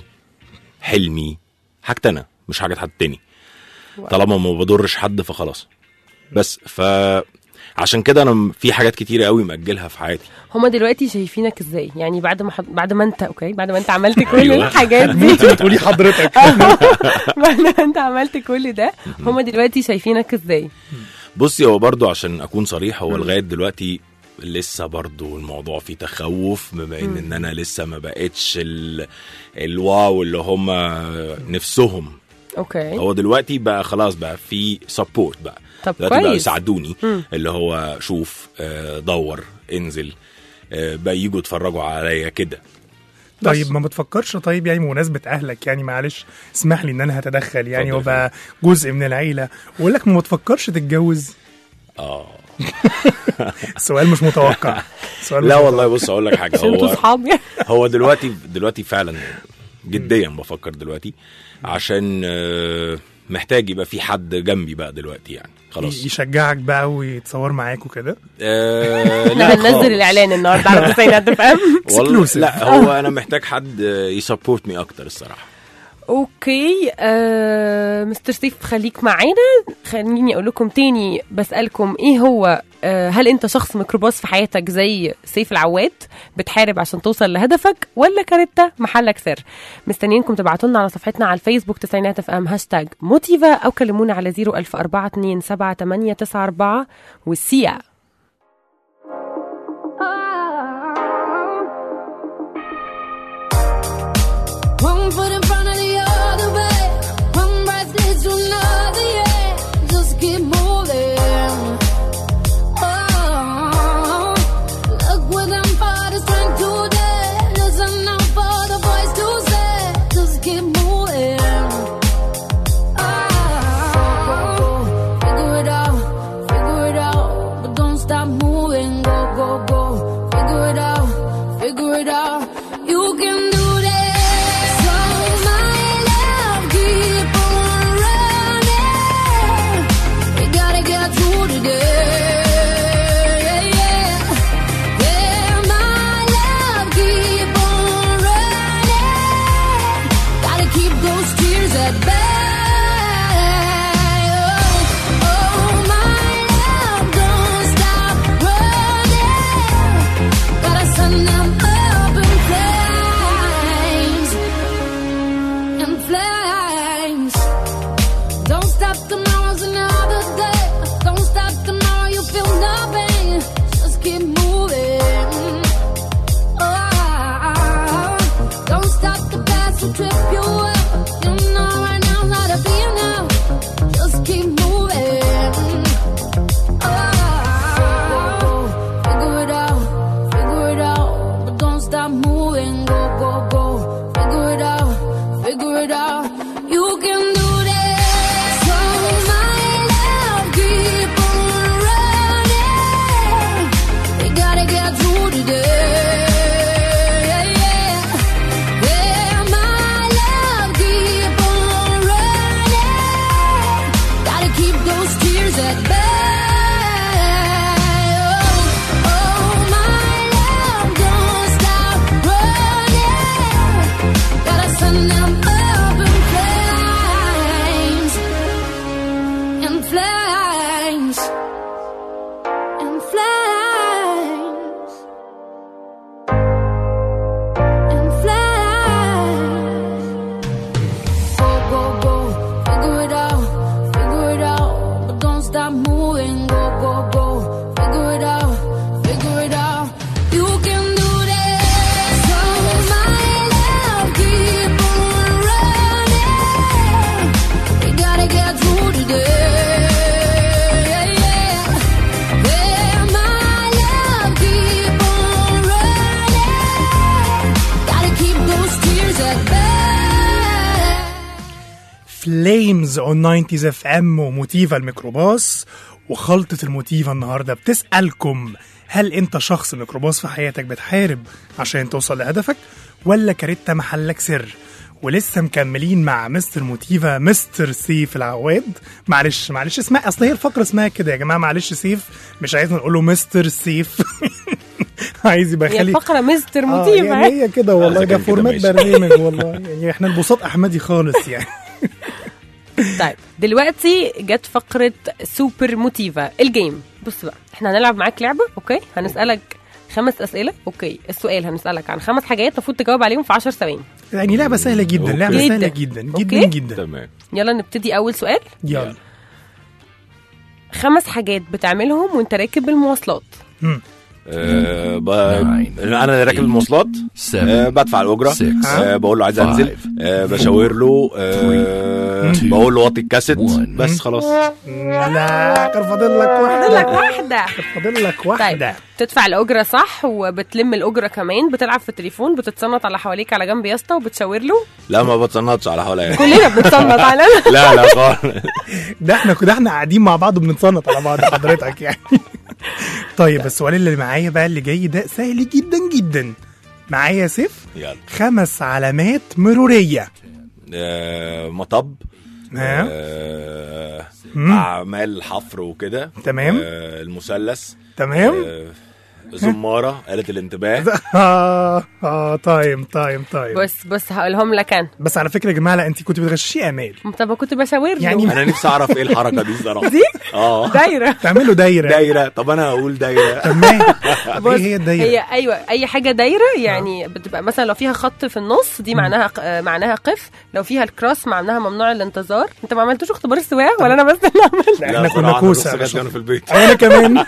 Speaker 18: حلمي حاجتي انا مش حاجه حد تاني طالما ما بضرش حد فخلاص بس ف عشان كده انا في حاجات كتيره قوي ماجلها في حياتي
Speaker 6: هما دلوقتي شايفينك ازاي يعني بعد ما حد... بعد ما انت اوكي بعد ما انت عملت كل
Speaker 18: أيوة.
Speaker 6: الحاجات دي
Speaker 4: انت بتقولي حضرتك
Speaker 6: بعد ما انت عملت كل ده هما دلوقتي شايفينك ازاي
Speaker 18: بصي هو برضو عشان اكون صريح هو لغايه دلوقتي لسه برضو الموضوع فيه تخوف بما ان ان انا لسه ما بقتش ال... الواو اللي هم نفسهم
Speaker 6: اوكي
Speaker 18: هو دلوقتي بقى خلاص بقى في سبورت بقى
Speaker 6: طب
Speaker 18: دلوقتي بقى
Speaker 6: كويس.
Speaker 18: يساعدوني
Speaker 6: مم.
Speaker 18: اللي هو شوف آه، دور انزل آه، بقى يجوا يتفرجوا عليا كده بس.
Speaker 4: طيب ما بتفكرش طيب يعني بمناسبة أهلك يعني معلش اسمح لي إن أنا هتدخل يعني
Speaker 18: اتفضل.
Speaker 4: وبقى جزء من العيلة وأقول لك ما بتفكرش تتجوز
Speaker 18: اه
Speaker 4: سؤال مش متوقع سؤال مش
Speaker 18: لا
Speaker 4: متوقع.
Speaker 18: والله بص اقول لك حاجه
Speaker 6: عشان انتوا
Speaker 18: هو
Speaker 6: صحاب يعني
Speaker 18: هو دلوقتي دلوقتي فعلا جديا بفكر دلوقتي عشان آه، محتاج يبقى في حد جنبي بقى دلوقتي يعني خلاص
Speaker 4: يشجعك بقى ويتصور معاك وكده
Speaker 18: آه،
Speaker 6: احنا
Speaker 18: لا
Speaker 6: هننزل
Speaker 18: خالص.
Speaker 6: الاعلان النهارده على تسعينات اف ام
Speaker 18: والله لا هو انا محتاج حد يسبورت مي اكتر الصراحه
Speaker 6: اوكي آه، مستر سيف خليك معانا خليني اقول لكم تاني بسالكم ايه هو آه، هل انت شخص ميكروباص في حياتك زي سيف العواد بتحارب عشان توصل لهدفك ولا كاريتا محلك سر مستنيينكم تبعتوا لنا على صفحتنا على الفيسبوك تسعينات اف ام هاشتاج موتيفا او كلمونا على 010427894 والسيا
Speaker 13: One foot in front of the other way. One breath leads to another, yeah. Just keep moving. Oh, look what I'm for the strength today. Listen out for the voice to say. Just keep moving. Oh, figure it out, figure it out, but don't stop moving. Go, go, go. Figure it out, figure it out. You can do this. So my love, keep on running. We gotta get through today. Yeah, my love, keep on running. Gotta keep those tears at bay. Oh, oh, my love, don't stop running. Gotta send them up in flames, in flames. Don't stop tomorrow's another day. Don't stop tomorrow, you feel nothing. Just keep moving. Oh, don't stop the past will trip you up. You know right now how to be now. Just keep moving. Oh, figure it out, figure it out, but don't stop moving. Go, go, go, figure it out, figure it out. You can do this. So my love, keep on running. We gotta get through today. Yeah, my
Speaker 4: فليمز اون 90 اف ام وموتيفا الميكروباص وخلطة الموتيفا النهارده بتسألكم هل انت شخص ميكروباص في حياتك بتحارب عشان توصل لهدفك ولا كاريتا محلك سر ولسه مكملين مع مستر موتيفا مستر سيف العواد معلش معلش اسمها اصل هي الفقره اسمها كده يا جماعه معلش سيف مش عايزنا نقول له مستر سيف عايز يبقى
Speaker 6: هي
Speaker 4: خلي
Speaker 6: الفقره مستر
Speaker 4: آه
Speaker 6: موتيفا
Speaker 4: يعني هي كده والله
Speaker 18: عايزة
Speaker 4: ده
Speaker 18: كده
Speaker 4: فورمات
Speaker 18: ماشي.
Speaker 4: برنامج والله يعني احنا البساط احمدي خالص يعني
Speaker 6: طيب دلوقتي جت فقره سوبر موتيفا الجيم بص بقى احنا هنلعب معاك لعبه اوكي هنسالك خمس اسئله اوكي السؤال هنسالك عن خمس حاجات المفروض تجاوب عليهم في 10 ثواني
Speaker 4: يعني لعبه سهله جدا لعبه
Speaker 6: جدا.
Speaker 4: سهله جدا جدا
Speaker 6: أوكي.
Speaker 4: جدا
Speaker 18: تمام
Speaker 6: يلا نبتدي اول سؤال
Speaker 4: يلا
Speaker 6: خمس حاجات بتعملهم وانت راكب المواصلات
Speaker 18: آه، ب... انا راكب المواصلات آه، بدفع الاجره آه، بقول له عايز انزل آه، بشاور له آه، بقول له وطي الكاسيت بس خلاص
Speaker 4: لا كان فاضل لك واحده
Speaker 6: فاضل لك واحده
Speaker 4: فاضل لك واحده
Speaker 6: تدفع الاجره صح وبتلم الاجره كمان بتلعب في التليفون بتتصنت على حواليك على جنب يا اسطى وبتشاور له
Speaker 18: لا ما بتصنطش على حواليا
Speaker 6: كلنا بنتصنت على
Speaker 18: لا لا خالص
Speaker 4: ده احنا كده احنا قاعدين مع بعض وبنتصنت على بعض حضرتك يعني طيب السؤال اللي معايا بقى اللي جاي ده سهل جدا جدا معايا سيف
Speaker 18: يلا
Speaker 4: خمس علامات مروريه
Speaker 18: آه، مطب
Speaker 4: ها؟
Speaker 18: آه،
Speaker 4: مم.
Speaker 18: اعمال حفر وكده
Speaker 4: تمام.
Speaker 18: آه، المثلث
Speaker 4: تمام
Speaker 18: آه، زماره آلة الانتباه
Speaker 4: اه اه تايم تايم تايم
Speaker 6: بص بص هقولهم لك انا
Speaker 4: بس على فكره يا جماعه لا انت كنت بتغششي امال
Speaker 6: طب كنت بشاور له
Speaker 4: يعني
Speaker 18: انا نفسي اعرف ايه الحركه دي الصراحه
Speaker 6: دي
Speaker 18: اه
Speaker 6: دايره
Speaker 4: تعملوا دايره
Speaker 18: دايره طب انا هقول دايره
Speaker 4: طب ما طب
Speaker 6: بص
Speaker 4: ايه هي الدايره
Speaker 6: هي ايوه اي حاجه دايره يعني بتبقى مثلا لو فيها خط في النص دي معناها ق- آه، معناها قف لو فيها الكروس معناها ممنوع الانتظار انت ما عملتوش اختبار السواقه ولا انا بس اللي عملت
Speaker 4: لا، احنا
Speaker 18: لا،
Speaker 4: كنا
Speaker 18: صراحة
Speaker 4: كوسه
Speaker 18: نص جت كانوا في البيت
Speaker 4: انا كمان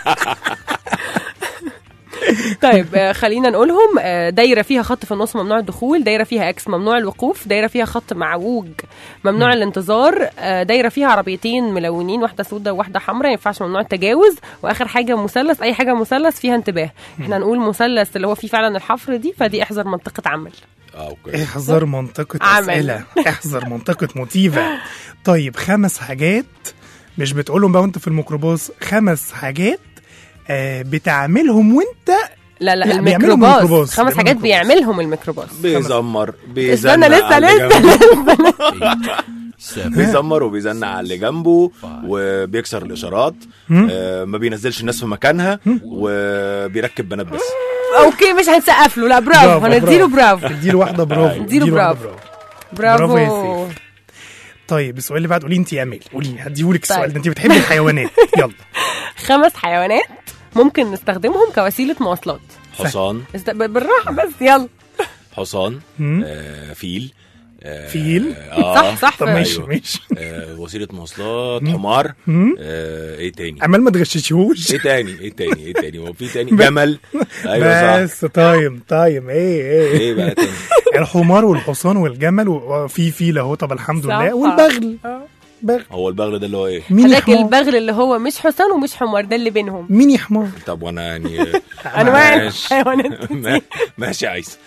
Speaker 6: طيب آه، خلينا نقولهم آه، دايره فيها خط في النص ممنوع الدخول دايره فيها اكس ممنوع الوقوف دايره فيها خط معوج ممنوع الانتظار آه، دايره فيها عربيتين ملونين واحده سوداء وواحده حمراء ما ينفعش ممنوع التجاوز واخر حاجه مثلث اي حاجه مثلث فيها انتباه احنا نقول مثلث اللي هو فيه فعلا الحفر دي فدي احذر منطقه عمل
Speaker 18: اه اوكي
Speaker 4: احذر منطقة
Speaker 6: عمل.
Speaker 4: أسئلة احذر منطقة موتيفا طيب خمس حاجات مش بتقولهم بقى وانت في الميكروباص خمس حاجات آه بتعملهم وانت
Speaker 6: لا لا,
Speaker 4: لا، بيعملهم
Speaker 6: الميكروباص
Speaker 4: الميكروباص،
Speaker 6: خمس حاجات
Speaker 4: بيعملهم
Speaker 6: بيعملهم الميكروباص
Speaker 18: بيزمر
Speaker 6: استنى
Speaker 18: بيزنق
Speaker 6: لسه
Speaker 18: على اللي
Speaker 6: لسه
Speaker 18: جنبه. بيزمر وبيزنق على اللي جنبه وبيكسر الاشارات آه، ما بينزلش الناس في مكانها وبيركب بنات بس
Speaker 6: اوكي مش هنسقف له لا برافو هنديله برافو
Speaker 4: اديله واحده برافو
Speaker 6: اديله
Speaker 4: اديله واحدة
Speaker 6: برافو
Speaker 4: برافو يا
Speaker 6: برافو
Speaker 4: سيف. طيب السؤال اللي بعد قولي انت يا امال قولي هديهولك السؤال
Speaker 6: طيب.
Speaker 4: ده انت بتحبي الحيوانات يلا
Speaker 6: خمس حيوانات ممكن نستخدمهم كوسيله مواصلات
Speaker 18: حصان
Speaker 6: است... ب- بالراحه بس يلا
Speaker 18: حصان
Speaker 4: مم.
Speaker 18: آه، فيل آه،
Speaker 4: فيل؟
Speaker 18: آه
Speaker 6: صح، صح،
Speaker 4: طب
Speaker 6: أيوة.
Speaker 4: ماشي ماشي
Speaker 18: آه، وسيله مواصلات حمار
Speaker 4: مم.
Speaker 18: آه، ايه تاني
Speaker 4: عمال ما تغششيهوش
Speaker 18: ايه تاني ايه تاني ايه تاني هو في تاني جمل ايوه صح
Speaker 4: بس تايم تايم ايه ايه
Speaker 18: ايه بقى تاني
Speaker 4: الحمار والحصان والجمل وفي فيل اهو طب الحمد
Speaker 6: صح.
Speaker 4: لله والبغل
Speaker 6: آه.
Speaker 4: بغل
Speaker 18: هو البغل ده اللي هو ايه
Speaker 4: مين
Speaker 6: حضرتك
Speaker 4: حمار
Speaker 6: البغل اللي هو مش حصان ومش حمار ده اللي بينهم
Speaker 4: مين حمار
Speaker 18: طب وانا يعني
Speaker 6: انواع
Speaker 18: ماشي.
Speaker 6: الحيوانات
Speaker 18: ما- ماشي يا عيسى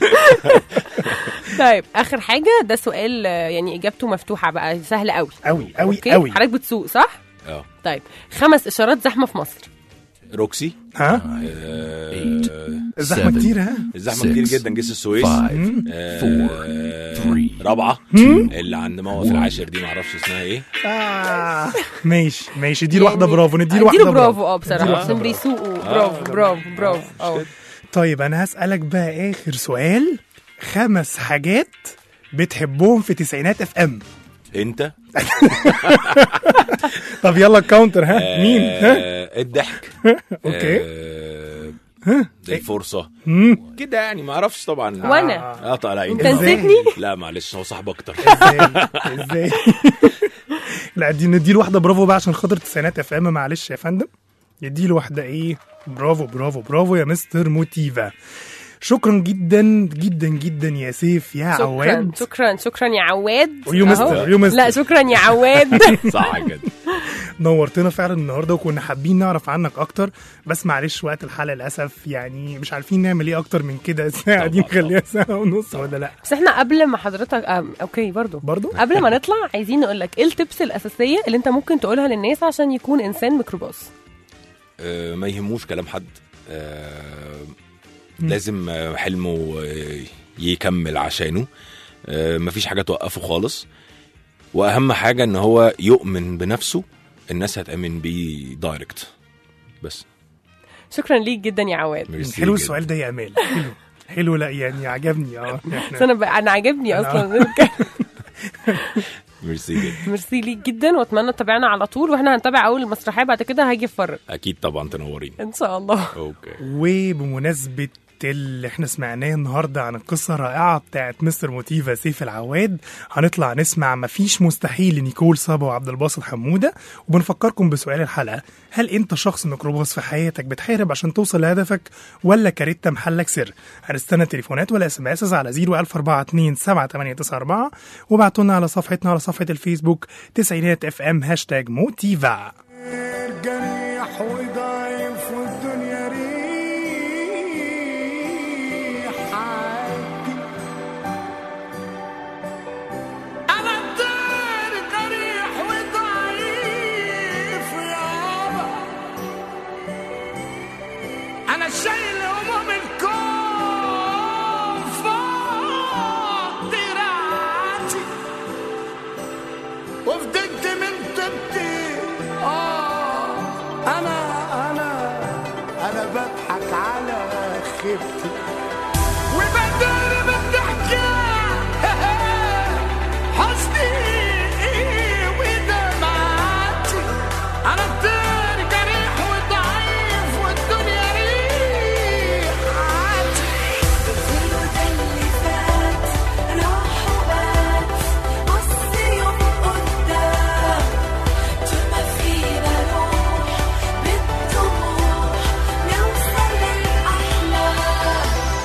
Speaker 6: طيب اخر حاجه ده سؤال آه، يعني اجابته مفتوحه بقى سهل قوي
Speaker 4: قوي قوي
Speaker 6: اوكي
Speaker 4: قوي
Speaker 6: حضرتك بتسوق صح
Speaker 18: اه
Speaker 6: طيب خمس اشارات زحمه في مصر
Speaker 18: روكسي
Speaker 4: ها
Speaker 18: آه،
Speaker 4: الزحمه كتير ها
Speaker 18: الزحمه كتير جدا جسر السويس
Speaker 4: مم.
Speaker 18: آه، رابعه اللي عند موقف العاشر دي معرفش اسمها ايه
Speaker 4: آه. ماشي ماشي اديله واحده برافو نديله واحده
Speaker 6: اديله برافو اه
Speaker 4: اديله
Speaker 6: بصراحه
Speaker 4: واحدة
Speaker 6: عشان
Speaker 4: برافو.
Speaker 6: بيسوقوا
Speaker 18: آه،
Speaker 6: برافو برافو برافو اه
Speaker 4: طيب انا هسالك بقى اخر سؤال خمس حاجات بتحبهم في تسعينات اف ام
Speaker 18: انت
Speaker 4: طب يلا الكاونتر ها مين ها
Speaker 18: آه، الضحك
Speaker 4: اوكي
Speaker 18: آه، الفرصه
Speaker 4: مم.
Speaker 18: كده يعني ما اعرفش طبعا
Speaker 6: وانا
Speaker 18: اه طالع
Speaker 6: انت نسيتني
Speaker 18: لا معلش هو صاحب اكتر
Speaker 4: ازاي ازاي لا دي نديله واحده برافو بقى عشان خاطر تسعينات اف ام معلش يا فندم يديله واحده ايه برافو برافو برافو يا مستر موتيفا شكرا جدا جدا جدا يا سيف يا
Speaker 6: شكرا
Speaker 4: عواد
Speaker 6: شكرا شكرا يا عواد
Speaker 4: ويو
Speaker 6: أهو.
Speaker 4: مستر، ويو مستر.
Speaker 6: لا شكرا يا عواد
Speaker 18: صح كده
Speaker 4: نورتنا فعلا النهارده وكنا حابين نعرف عنك اكتر بس معلش وقت الحلقه للاسف يعني مش عارفين نعمل ايه اكتر من كده الساعه دي نخليها ساعه ونص ولا لا
Speaker 6: بس احنا قبل ما حضرتك آه اوكي برضو
Speaker 4: برضو
Speaker 6: قبل ما نطلع عايزين نقول لك ايه التبس الاساسيه اللي انت ممكن تقولها للناس عشان يكون انسان ميكروباص
Speaker 18: آه، ما يهموش كلام حد آه، لازم آه، حلمه آه، يكمل عشانه آه، مفيش حاجه توقفه خالص واهم حاجه ان هو يؤمن بنفسه الناس هتامن بيه دايركت بس
Speaker 6: شكرا ليك جدا يا عواد
Speaker 18: ميرسي
Speaker 4: حلو
Speaker 18: جدا.
Speaker 4: السؤال ده يا امال حلو حلو لا يعني عجبني اه
Speaker 6: بس انا ب... انا عاجبني
Speaker 4: أنا-
Speaker 6: اصلا
Speaker 18: ميرسي جدا
Speaker 6: ميرسي ليك جدا واتمنى تتابعنا على طول واحنا هنتابع اول المسرحيه بعد كده هاجي اتفرج
Speaker 18: اكيد طبعا تنورين
Speaker 6: ان شاء الله
Speaker 18: اوكي
Speaker 4: وبمناسبة اللي احنا سمعناه النهارده عن القصة الرائعة بتاعت مستر موتيفا سيف العواد هنطلع نسمع مفيش مستحيل لنيكول صابا وعبد الباسط حمودة وبنفكركم بسؤال الحلقة هل انت شخص ميكروباص في حياتك بتحارب عشان توصل لهدفك ولا كاريتا محلك سر هنستنى تليفونات ولا اس ام اس على 01427 وابعتوا لنا على صفحتنا على صفحة الفيسبوك تسعينات اف ام هاشتاج موتيفا
Speaker 17: جريح وضعيف والدنيا ريح عادي انا الدار جريح وضعيف يابا انا شايل هموم الكون فوق دراعاتي وفضلت من طبتي اه انا انا انا بضحك على خيبتي وبدار بالضحكة حزني ودمعاتي انا الدار جريح وضعيف والدنيا ريحاتي
Speaker 13: الفيلم ده اللي فات راح وبات بص يوم قدام طول ما فينا روح بالطموح نوصل للأحلام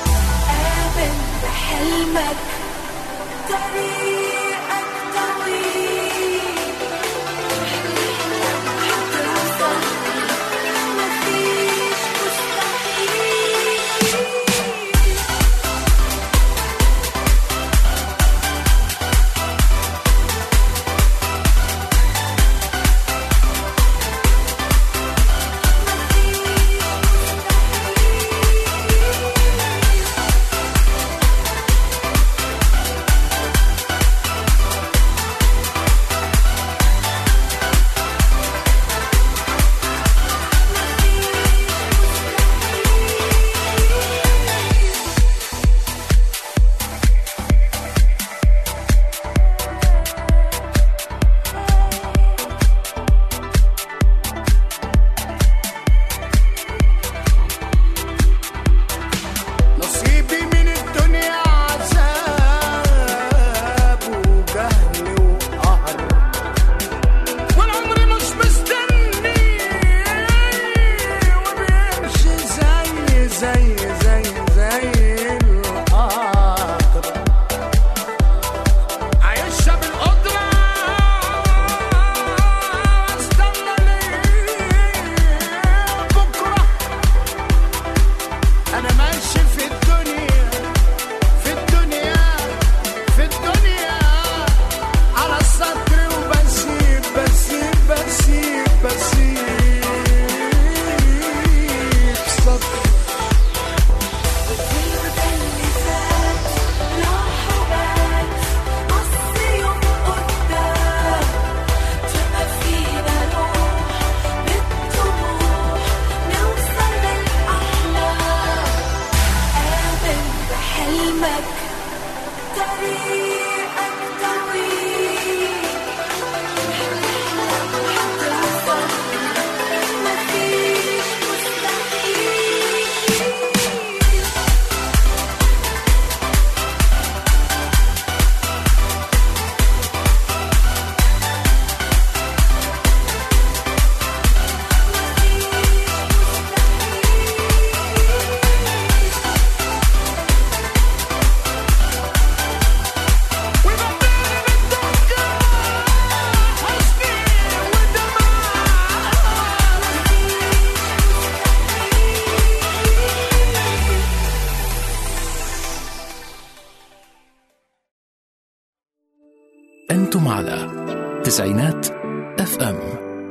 Speaker 1: أنتم على تسعينات اف ام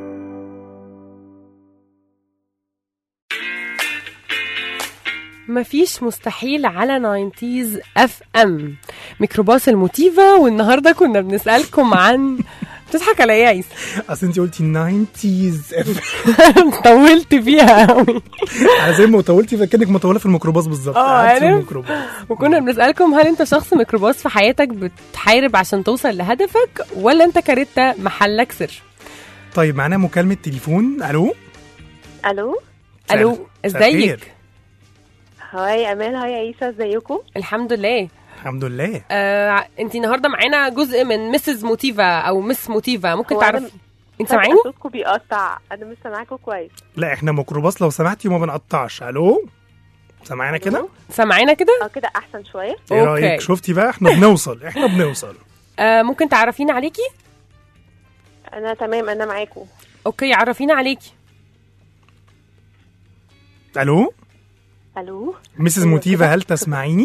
Speaker 6: مفيش مستحيل على 90s اف ام ميكروباص الموتيفا والنهارده كنا بنسالكم عن بتضحك على ايه يا عيسى؟
Speaker 4: اصل انت قلتي 90s
Speaker 6: طولت فيها قوي
Speaker 4: على زي ما طولتي فكانك مطوله في الميكروباص بالظبط
Speaker 6: اه
Speaker 4: قعدتي في
Speaker 6: عارف
Speaker 4: الميكروباص
Speaker 6: وكنا بنسالكم هل انت شخص ميكروباص في حياتك بتحارب عشان توصل لهدفك ولا انت كاريتا محلك سر؟
Speaker 4: طيب معانا مكالمه تليفون الو
Speaker 19: الو
Speaker 6: الو ازيك؟
Speaker 19: هاي امان هاي عيسى ازيكم
Speaker 6: الحمد لله
Speaker 4: الحمد لله
Speaker 6: آه، انت النهارده معانا جزء من مسز موتيفا او مس موتيفا ممكن
Speaker 19: هو أنا
Speaker 6: تعرفي انت
Speaker 19: فجأة
Speaker 6: سامعيني؟
Speaker 19: صوتكم بيقطع انا مش سامعاكم كويس
Speaker 4: لا احنا ميكروباص لو سمحتي وما بنقطعش الو سامعانا كده
Speaker 6: سامعانا كده؟
Speaker 19: اه كده احسن شويه
Speaker 4: ايه رايك شفتي بقى احنا بنوصل احنا بنوصل
Speaker 6: آه ممكن تعرفينا عليكي؟
Speaker 19: انا تمام انا معاكم
Speaker 6: اوكي عرفينا عليكي
Speaker 4: الو
Speaker 19: الو
Speaker 4: مسز موتيفا هل تسمعيني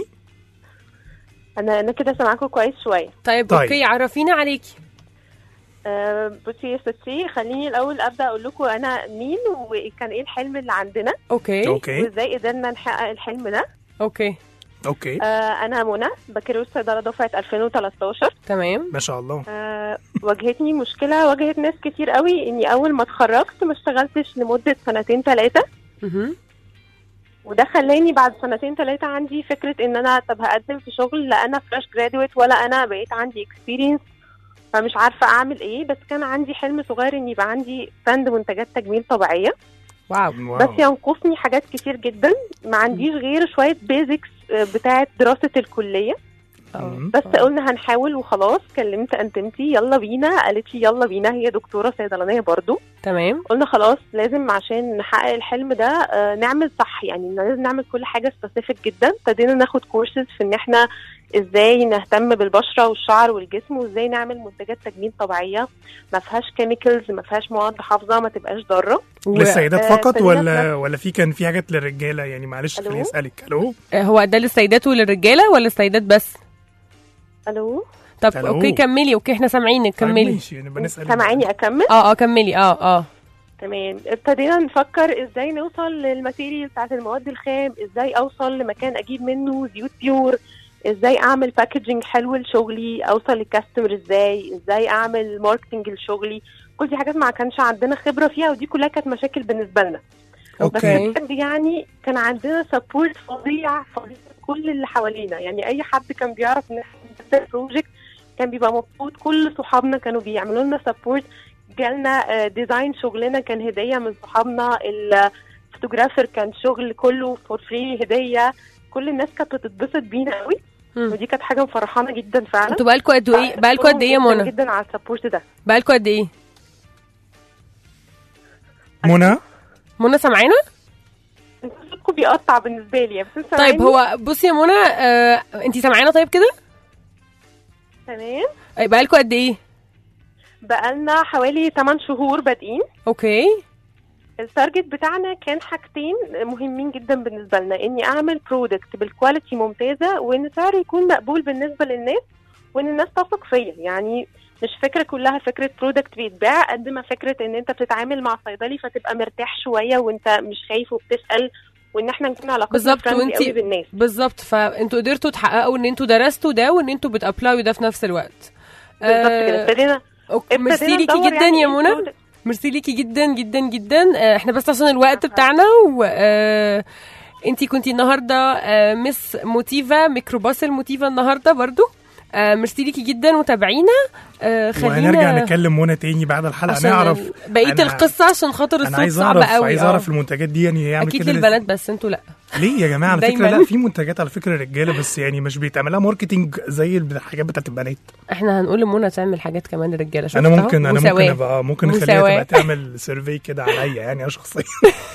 Speaker 19: انا انا كده سامعاكم كويس شويه
Speaker 6: طيب,
Speaker 4: طيب.
Speaker 6: اوكي عرفينا عليكي
Speaker 19: أه بصي يا ستي خليني الاول ابدا اقول لكم انا مين وكان ايه الحلم اللي عندنا
Speaker 6: اوكي
Speaker 4: أوكي.
Speaker 19: وازاي قدرنا نحقق الحلم ده
Speaker 6: اوكي
Speaker 4: اوكي
Speaker 19: أه انا منى بكالوريوس صيدله دفعه 2013
Speaker 6: تمام
Speaker 4: ما شاء الله
Speaker 19: أه واجهتني مشكله واجهت ناس كتير قوي اني اول ما اتخرجت ما اشتغلتش لمده سنتين ثلاثه
Speaker 6: مهم.
Speaker 19: وده خلاني بعد سنتين ثلاثة عندي فكرة ان انا طب هقدم في شغل لا انا فريش جرادويت ولا انا بقيت عندي اكسبيرينس فمش عارفة اعمل ايه بس كان عندي حلم صغير ان يبقى عندي براند منتجات تجميل طبيعية
Speaker 6: واو
Speaker 19: بس ينقصني حاجات كتير جدا ما عنديش غير شوية بيزكس بتاعة دراسة الكلية بس قلنا هنحاول وخلاص كلمت انتمتي يلا بينا قالت لي يلا بينا هي دكتورة صيدلانية برضو
Speaker 6: تمام
Speaker 19: قلنا خلاص لازم عشان نحقق الحلم ده آه، نعمل صح يعني لازم نعمل كل حاجه سبيسيفيك جدا ابتدينا ناخد كورسز في ان احنا ازاي نهتم بالبشره والشعر والجسم وازاي نعمل منتجات تجميل طبيعيه ما فيهاش كيميكالز ما فيهاش مواد حافظه ما تبقاش ضاره
Speaker 4: للسيدات
Speaker 19: آه،
Speaker 4: فقط
Speaker 19: ابتدينا في
Speaker 4: ولا ولا في كان في حاجات للرجاله يعني معلش
Speaker 19: ألو؟
Speaker 4: خليني اسالك الو
Speaker 6: آه، هو ده للسيدات وللرجاله ولا السيدات بس؟
Speaker 19: الو
Speaker 6: طب
Speaker 4: ألو؟
Speaker 6: اوكي كملي اوكي احنا سامعينك
Speaker 4: طيب
Speaker 6: كملي
Speaker 4: ماشي نبقى نسال
Speaker 19: سامعيني اكمل
Speaker 6: اه اه كملي اه اه
Speaker 19: تمام ابتدينا نفكر ازاي نوصل للماتيريال بتاعت المواد الخام ازاي اوصل لمكان اجيب منه زيوت بيور ازاي اعمل باكجينج حلو لشغلي اوصل للكاستمر ازاي ازاي اعمل ماركتنج لشغلي كل دي حاجات ما كانش عندنا خبره فيها ودي كلها كانت مشاكل بالنسبه لنا
Speaker 6: اوكي
Speaker 19: بجد يعني كان عندنا سبورت فظيع فظيع كل اللي حوالينا يعني اي حد كان بيعرف ان احنا بروجكت كان بيبقى مبسوط كل صحابنا كانوا بيعملوا لنا سبورت جالنا ديزاين شغلنا كان هديه من صحابنا الفوتوغرافر كان شغل كله فور فري هديه كل الناس كانت بتتبسط بينا قوي ودي كانت حاجه مفرحانه جدا فعلا
Speaker 6: انتوا بقالكوا قد ايه بقالكوا قد ايه يا
Speaker 19: جداً
Speaker 6: منى؟
Speaker 19: جدا على السبورت ده
Speaker 6: بقالكوا قد ايه؟
Speaker 4: منى
Speaker 6: منى سامعانا؟
Speaker 19: صوتكم بيقطع بالنسبه لي بس انت
Speaker 6: طيب
Speaker 19: سامعني؟
Speaker 6: هو بصي يا منى آه انت سامعانا طيب كده؟
Speaker 19: تمام
Speaker 6: آه، بقالكوا قد ايه؟
Speaker 19: بقالنا حوالي 8 شهور بادئين
Speaker 6: اوكي
Speaker 19: التارجت بتاعنا كان حاجتين مهمين جدا بالنسبه لنا اني اعمل برودكت بالكواليتي ممتازه وان سعره يكون مقبول بالنسبه للناس وان الناس تثق فيا يعني مش فكره كلها فكره برودكت بيتباع قد ما فكره ان انت بتتعامل مع صيدلي فتبقى مرتاح شويه وانت مش خايف وبتسال وان احنا نكون علاقتنا
Speaker 6: بالظبط
Speaker 19: friendly
Speaker 6: وانت
Speaker 19: قوي بالناس
Speaker 6: بالظبط فانتوا قدرتوا تحققوا ان انتوا درستوا ده وان انتوا بتابلايوا ده في نفس الوقت
Speaker 19: بالظبط كده ابتدينا
Speaker 6: أوكي، ميرسي
Speaker 19: ابتدينا
Speaker 6: ليكي
Speaker 19: ندور
Speaker 6: جدا
Speaker 19: يعني
Speaker 6: يا
Speaker 19: إيه
Speaker 6: منى
Speaker 19: product.
Speaker 6: ميرسي ليكي جدا جدا جدا آه، احنا بس عشان الوقت بتاعنا و آه، انتي كنتي النهارده آه، مس موتيفا ميكروباص الموتيفا النهارده برضو آه، ميرسي ليكي جدا وتابعينا آه، خلينا
Speaker 4: وهنرجع نتكلم منى تاني بعد الحلقه
Speaker 6: عشان
Speaker 4: نعرف
Speaker 6: بقيه
Speaker 4: أنا-
Speaker 6: القصه عشان خاطر
Speaker 4: انا
Speaker 6: الصوت
Speaker 4: عايز
Speaker 6: صعب
Speaker 4: اعرف
Speaker 6: قوي
Speaker 4: عايز
Speaker 6: آه.
Speaker 4: اعرف المنتجات دي يعني يعمل
Speaker 6: اكيد
Speaker 4: كده
Speaker 6: للبنات بس انتوا لا
Speaker 4: ليه يا جماعه على فكره
Speaker 6: دايماً.
Speaker 4: لا في منتجات على فكره رجاله بس يعني مش بيتعملها ماركتينج زي الحاجات بتاعت البنات
Speaker 6: احنا هنقول لمنى تعمل حاجات كمان للرجاله
Speaker 4: انا
Speaker 6: شفتها؟
Speaker 4: ممكن انا
Speaker 6: مساواة.
Speaker 4: ممكن ابقى ممكن اخليها
Speaker 6: مساواة.
Speaker 4: تبقى تعمل سيرفي كده عليا يعني انا شخصيا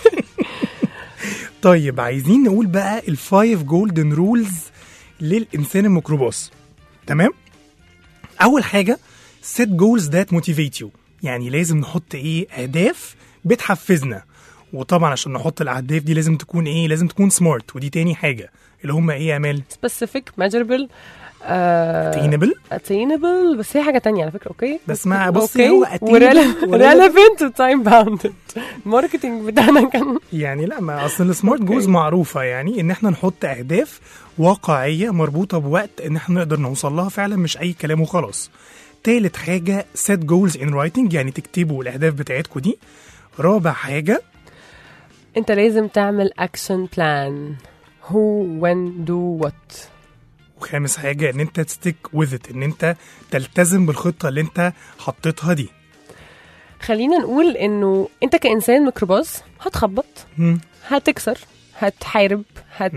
Speaker 4: طيب عايزين نقول بقى الفايف جولدن رولز للانسان الميكروباص تمام اول حاجه set goals that motivate you يعني لازم نحط ايه اهداف بتحفزنا وطبعا عشان نحط الاهداف دي لازم تكون ايه لازم تكون سمارت ودي تاني حاجه اللي هم ايه يا امال
Speaker 6: specific measurable
Speaker 4: Attainable؟
Speaker 6: اتينبل بس هي حاجه تانية على فكره اوكي
Speaker 4: بس ما بصي هو attainable وريل-
Speaker 6: وريليفنت وتايم باوندد الماركتنج بتاعنا كان
Speaker 4: يعني لا ما اصل السمارت جولز معروفه يعني ان احنا نحط اهداف واقعيه مربوطه بوقت ان احنا نقدر نوصل لها فعلا مش اي كلام وخلاص تالت حاجه set goals in writing يعني تكتبوا الاهداف بتاعتكم دي رابع حاجه
Speaker 6: انت لازم تعمل اكشن بلان هو وين دو وات
Speaker 4: وخامس حاجه ان انت تستيك with it ان انت تلتزم بالخطه اللي انت حطيتها دي
Speaker 6: خلينا نقول انه انت كانسان ميكروباص هتخبط
Speaker 4: مم.
Speaker 6: هتكسر هتحارب هت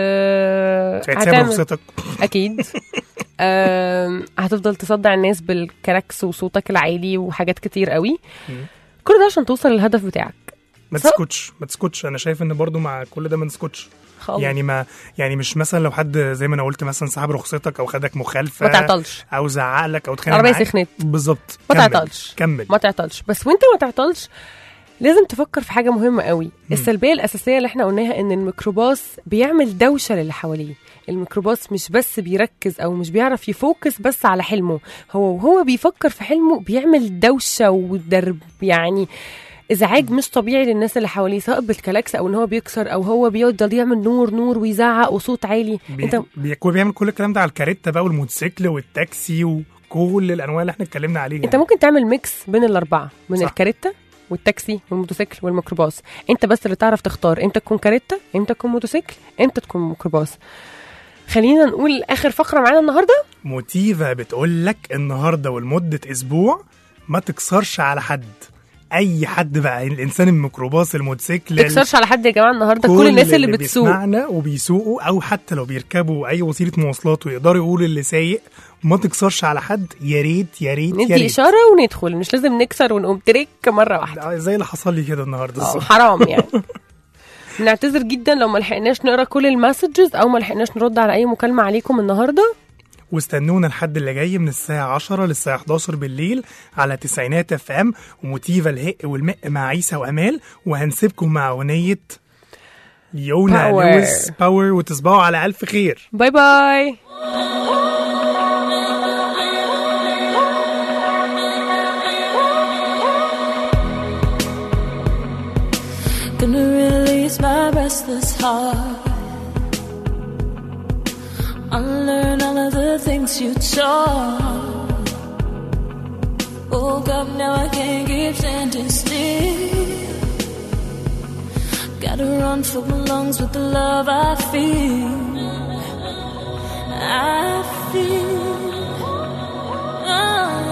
Speaker 4: هتسيب رخصتك
Speaker 6: اكيد آم، هتفضل تصدع الناس بالكراكس وصوتك العالي وحاجات كتير قوي
Speaker 4: مم.
Speaker 6: كل ده عشان توصل للهدف بتاعك
Speaker 4: ما تسكتش ما تسكتش انا شايف ان برضو مع كل ده ما نسكتش
Speaker 6: خالص.
Speaker 4: يعني ما يعني مش مثلا لو حد زي ما انا قلت مثلا سحب رخصتك او خدك مخالفه
Speaker 6: ما تعطلش.
Speaker 4: او زعق لك او اتخانق
Speaker 6: العربية
Speaker 4: معاك.
Speaker 6: سخنت.
Speaker 4: بالظبط
Speaker 6: ما
Speaker 4: كمل.
Speaker 6: تعطلش
Speaker 4: كمل
Speaker 6: ما تعطلش بس وانت ما تعطلش لازم تفكر في حاجه مهمه قوي السلبيه الاساسيه اللي احنا قلناها ان الميكروباص بيعمل دوشه للي حواليه الميكروباص مش بس بيركز او مش بيعرف يفوكس بس على حلمه هو وهو بيفكر في حلمه بيعمل دوشه ودرب يعني ازعاج مش طبيعي للناس اللي حواليه سواء بالكلاكس او ان هو بيكسر او هو بيفضل يعمل نور نور ويزعق وصوت عالي
Speaker 4: بي...
Speaker 6: انت
Speaker 4: بي... بيعمل كل الكلام ده على الكاريتا بقى والموتوسيكل والتاكسي وكل الانواع اللي احنا اتكلمنا عليها
Speaker 6: انت ممكن تعمل ميكس بين الاربعه من
Speaker 4: صح.
Speaker 6: الكاريتا والتاكسي والموتوسيكل والميكروباص انت بس اللي تعرف تختار امتى تكون كاريتا امتى تكون موتوسيكل امتى تكون ميكروباص خلينا نقول اخر فقره معانا النهارده
Speaker 4: موتيفا بتقول لك النهارده ولمده اسبوع ما تكسرش على حد اي حد بقى الانسان الميكروباص الموتوسيكل
Speaker 6: تكسرش على حد يا جماعه النهارده كل الناس اللي بتسوق
Speaker 4: بيسمعنا وبيسوقوا او حتى لو بيركبوا اي وسيله مواصلات ويقدروا يقولوا اللي سايق ما تكسرش على حد يا ريت يا ريت يا
Speaker 6: ندي
Speaker 4: ريت
Speaker 6: اشاره وندخل مش لازم نكسر ونقوم تريك مره واحده
Speaker 4: آه، زي اللي حصل لي كده النهارده
Speaker 6: اه
Speaker 4: الصبح.
Speaker 6: حرام يعني نعتذر جدا لو ما لحقناش نقرا كل المسجز او ما لحقناش نرد على اي مكالمه عليكم النهارده
Speaker 4: واستنونا الحد اللي جاي من الساعة 10 للساعة 11 بالليل على تسعينات اف ام وموتيفا الهق والمق مع عيسى وأمال وهنسيبكم مع أغنية يونا
Speaker 6: Power.
Speaker 4: لويس باور وتصبحوا على ألف خير
Speaker 6: باي باي
Speaker 13: Gonna release my restless heart. Unlearn all of the things you taught. Woke up now, I can't keep standing still. Gotta run for my lungs with the love I feel. I feel. Oh,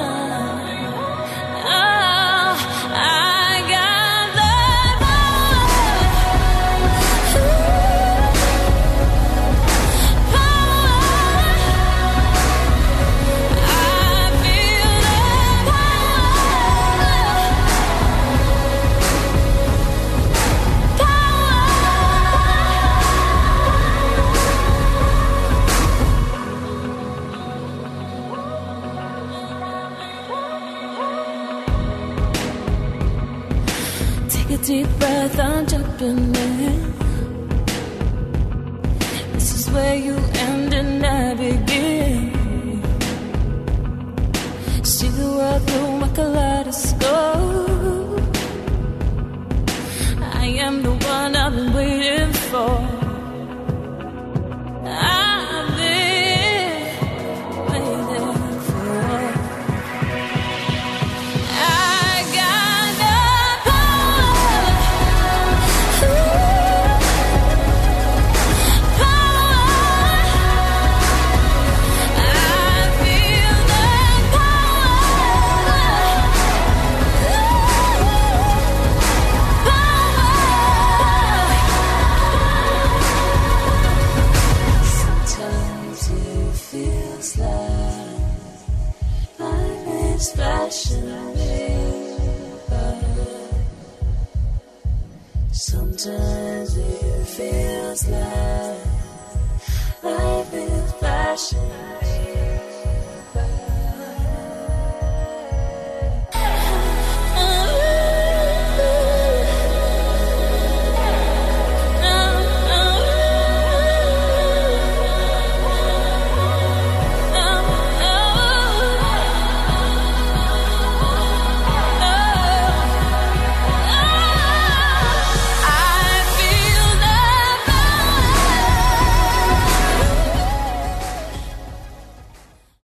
Speaker 13: oh, I got the Take a deep breath, I'm jumping in. This is where you end and I begin. See the world through my kaleidoscope. I am the one I've been waiting for. I've been waiting for. I got the Sometimes it feels like life is flashing river. Sometimes it feels like life is flashing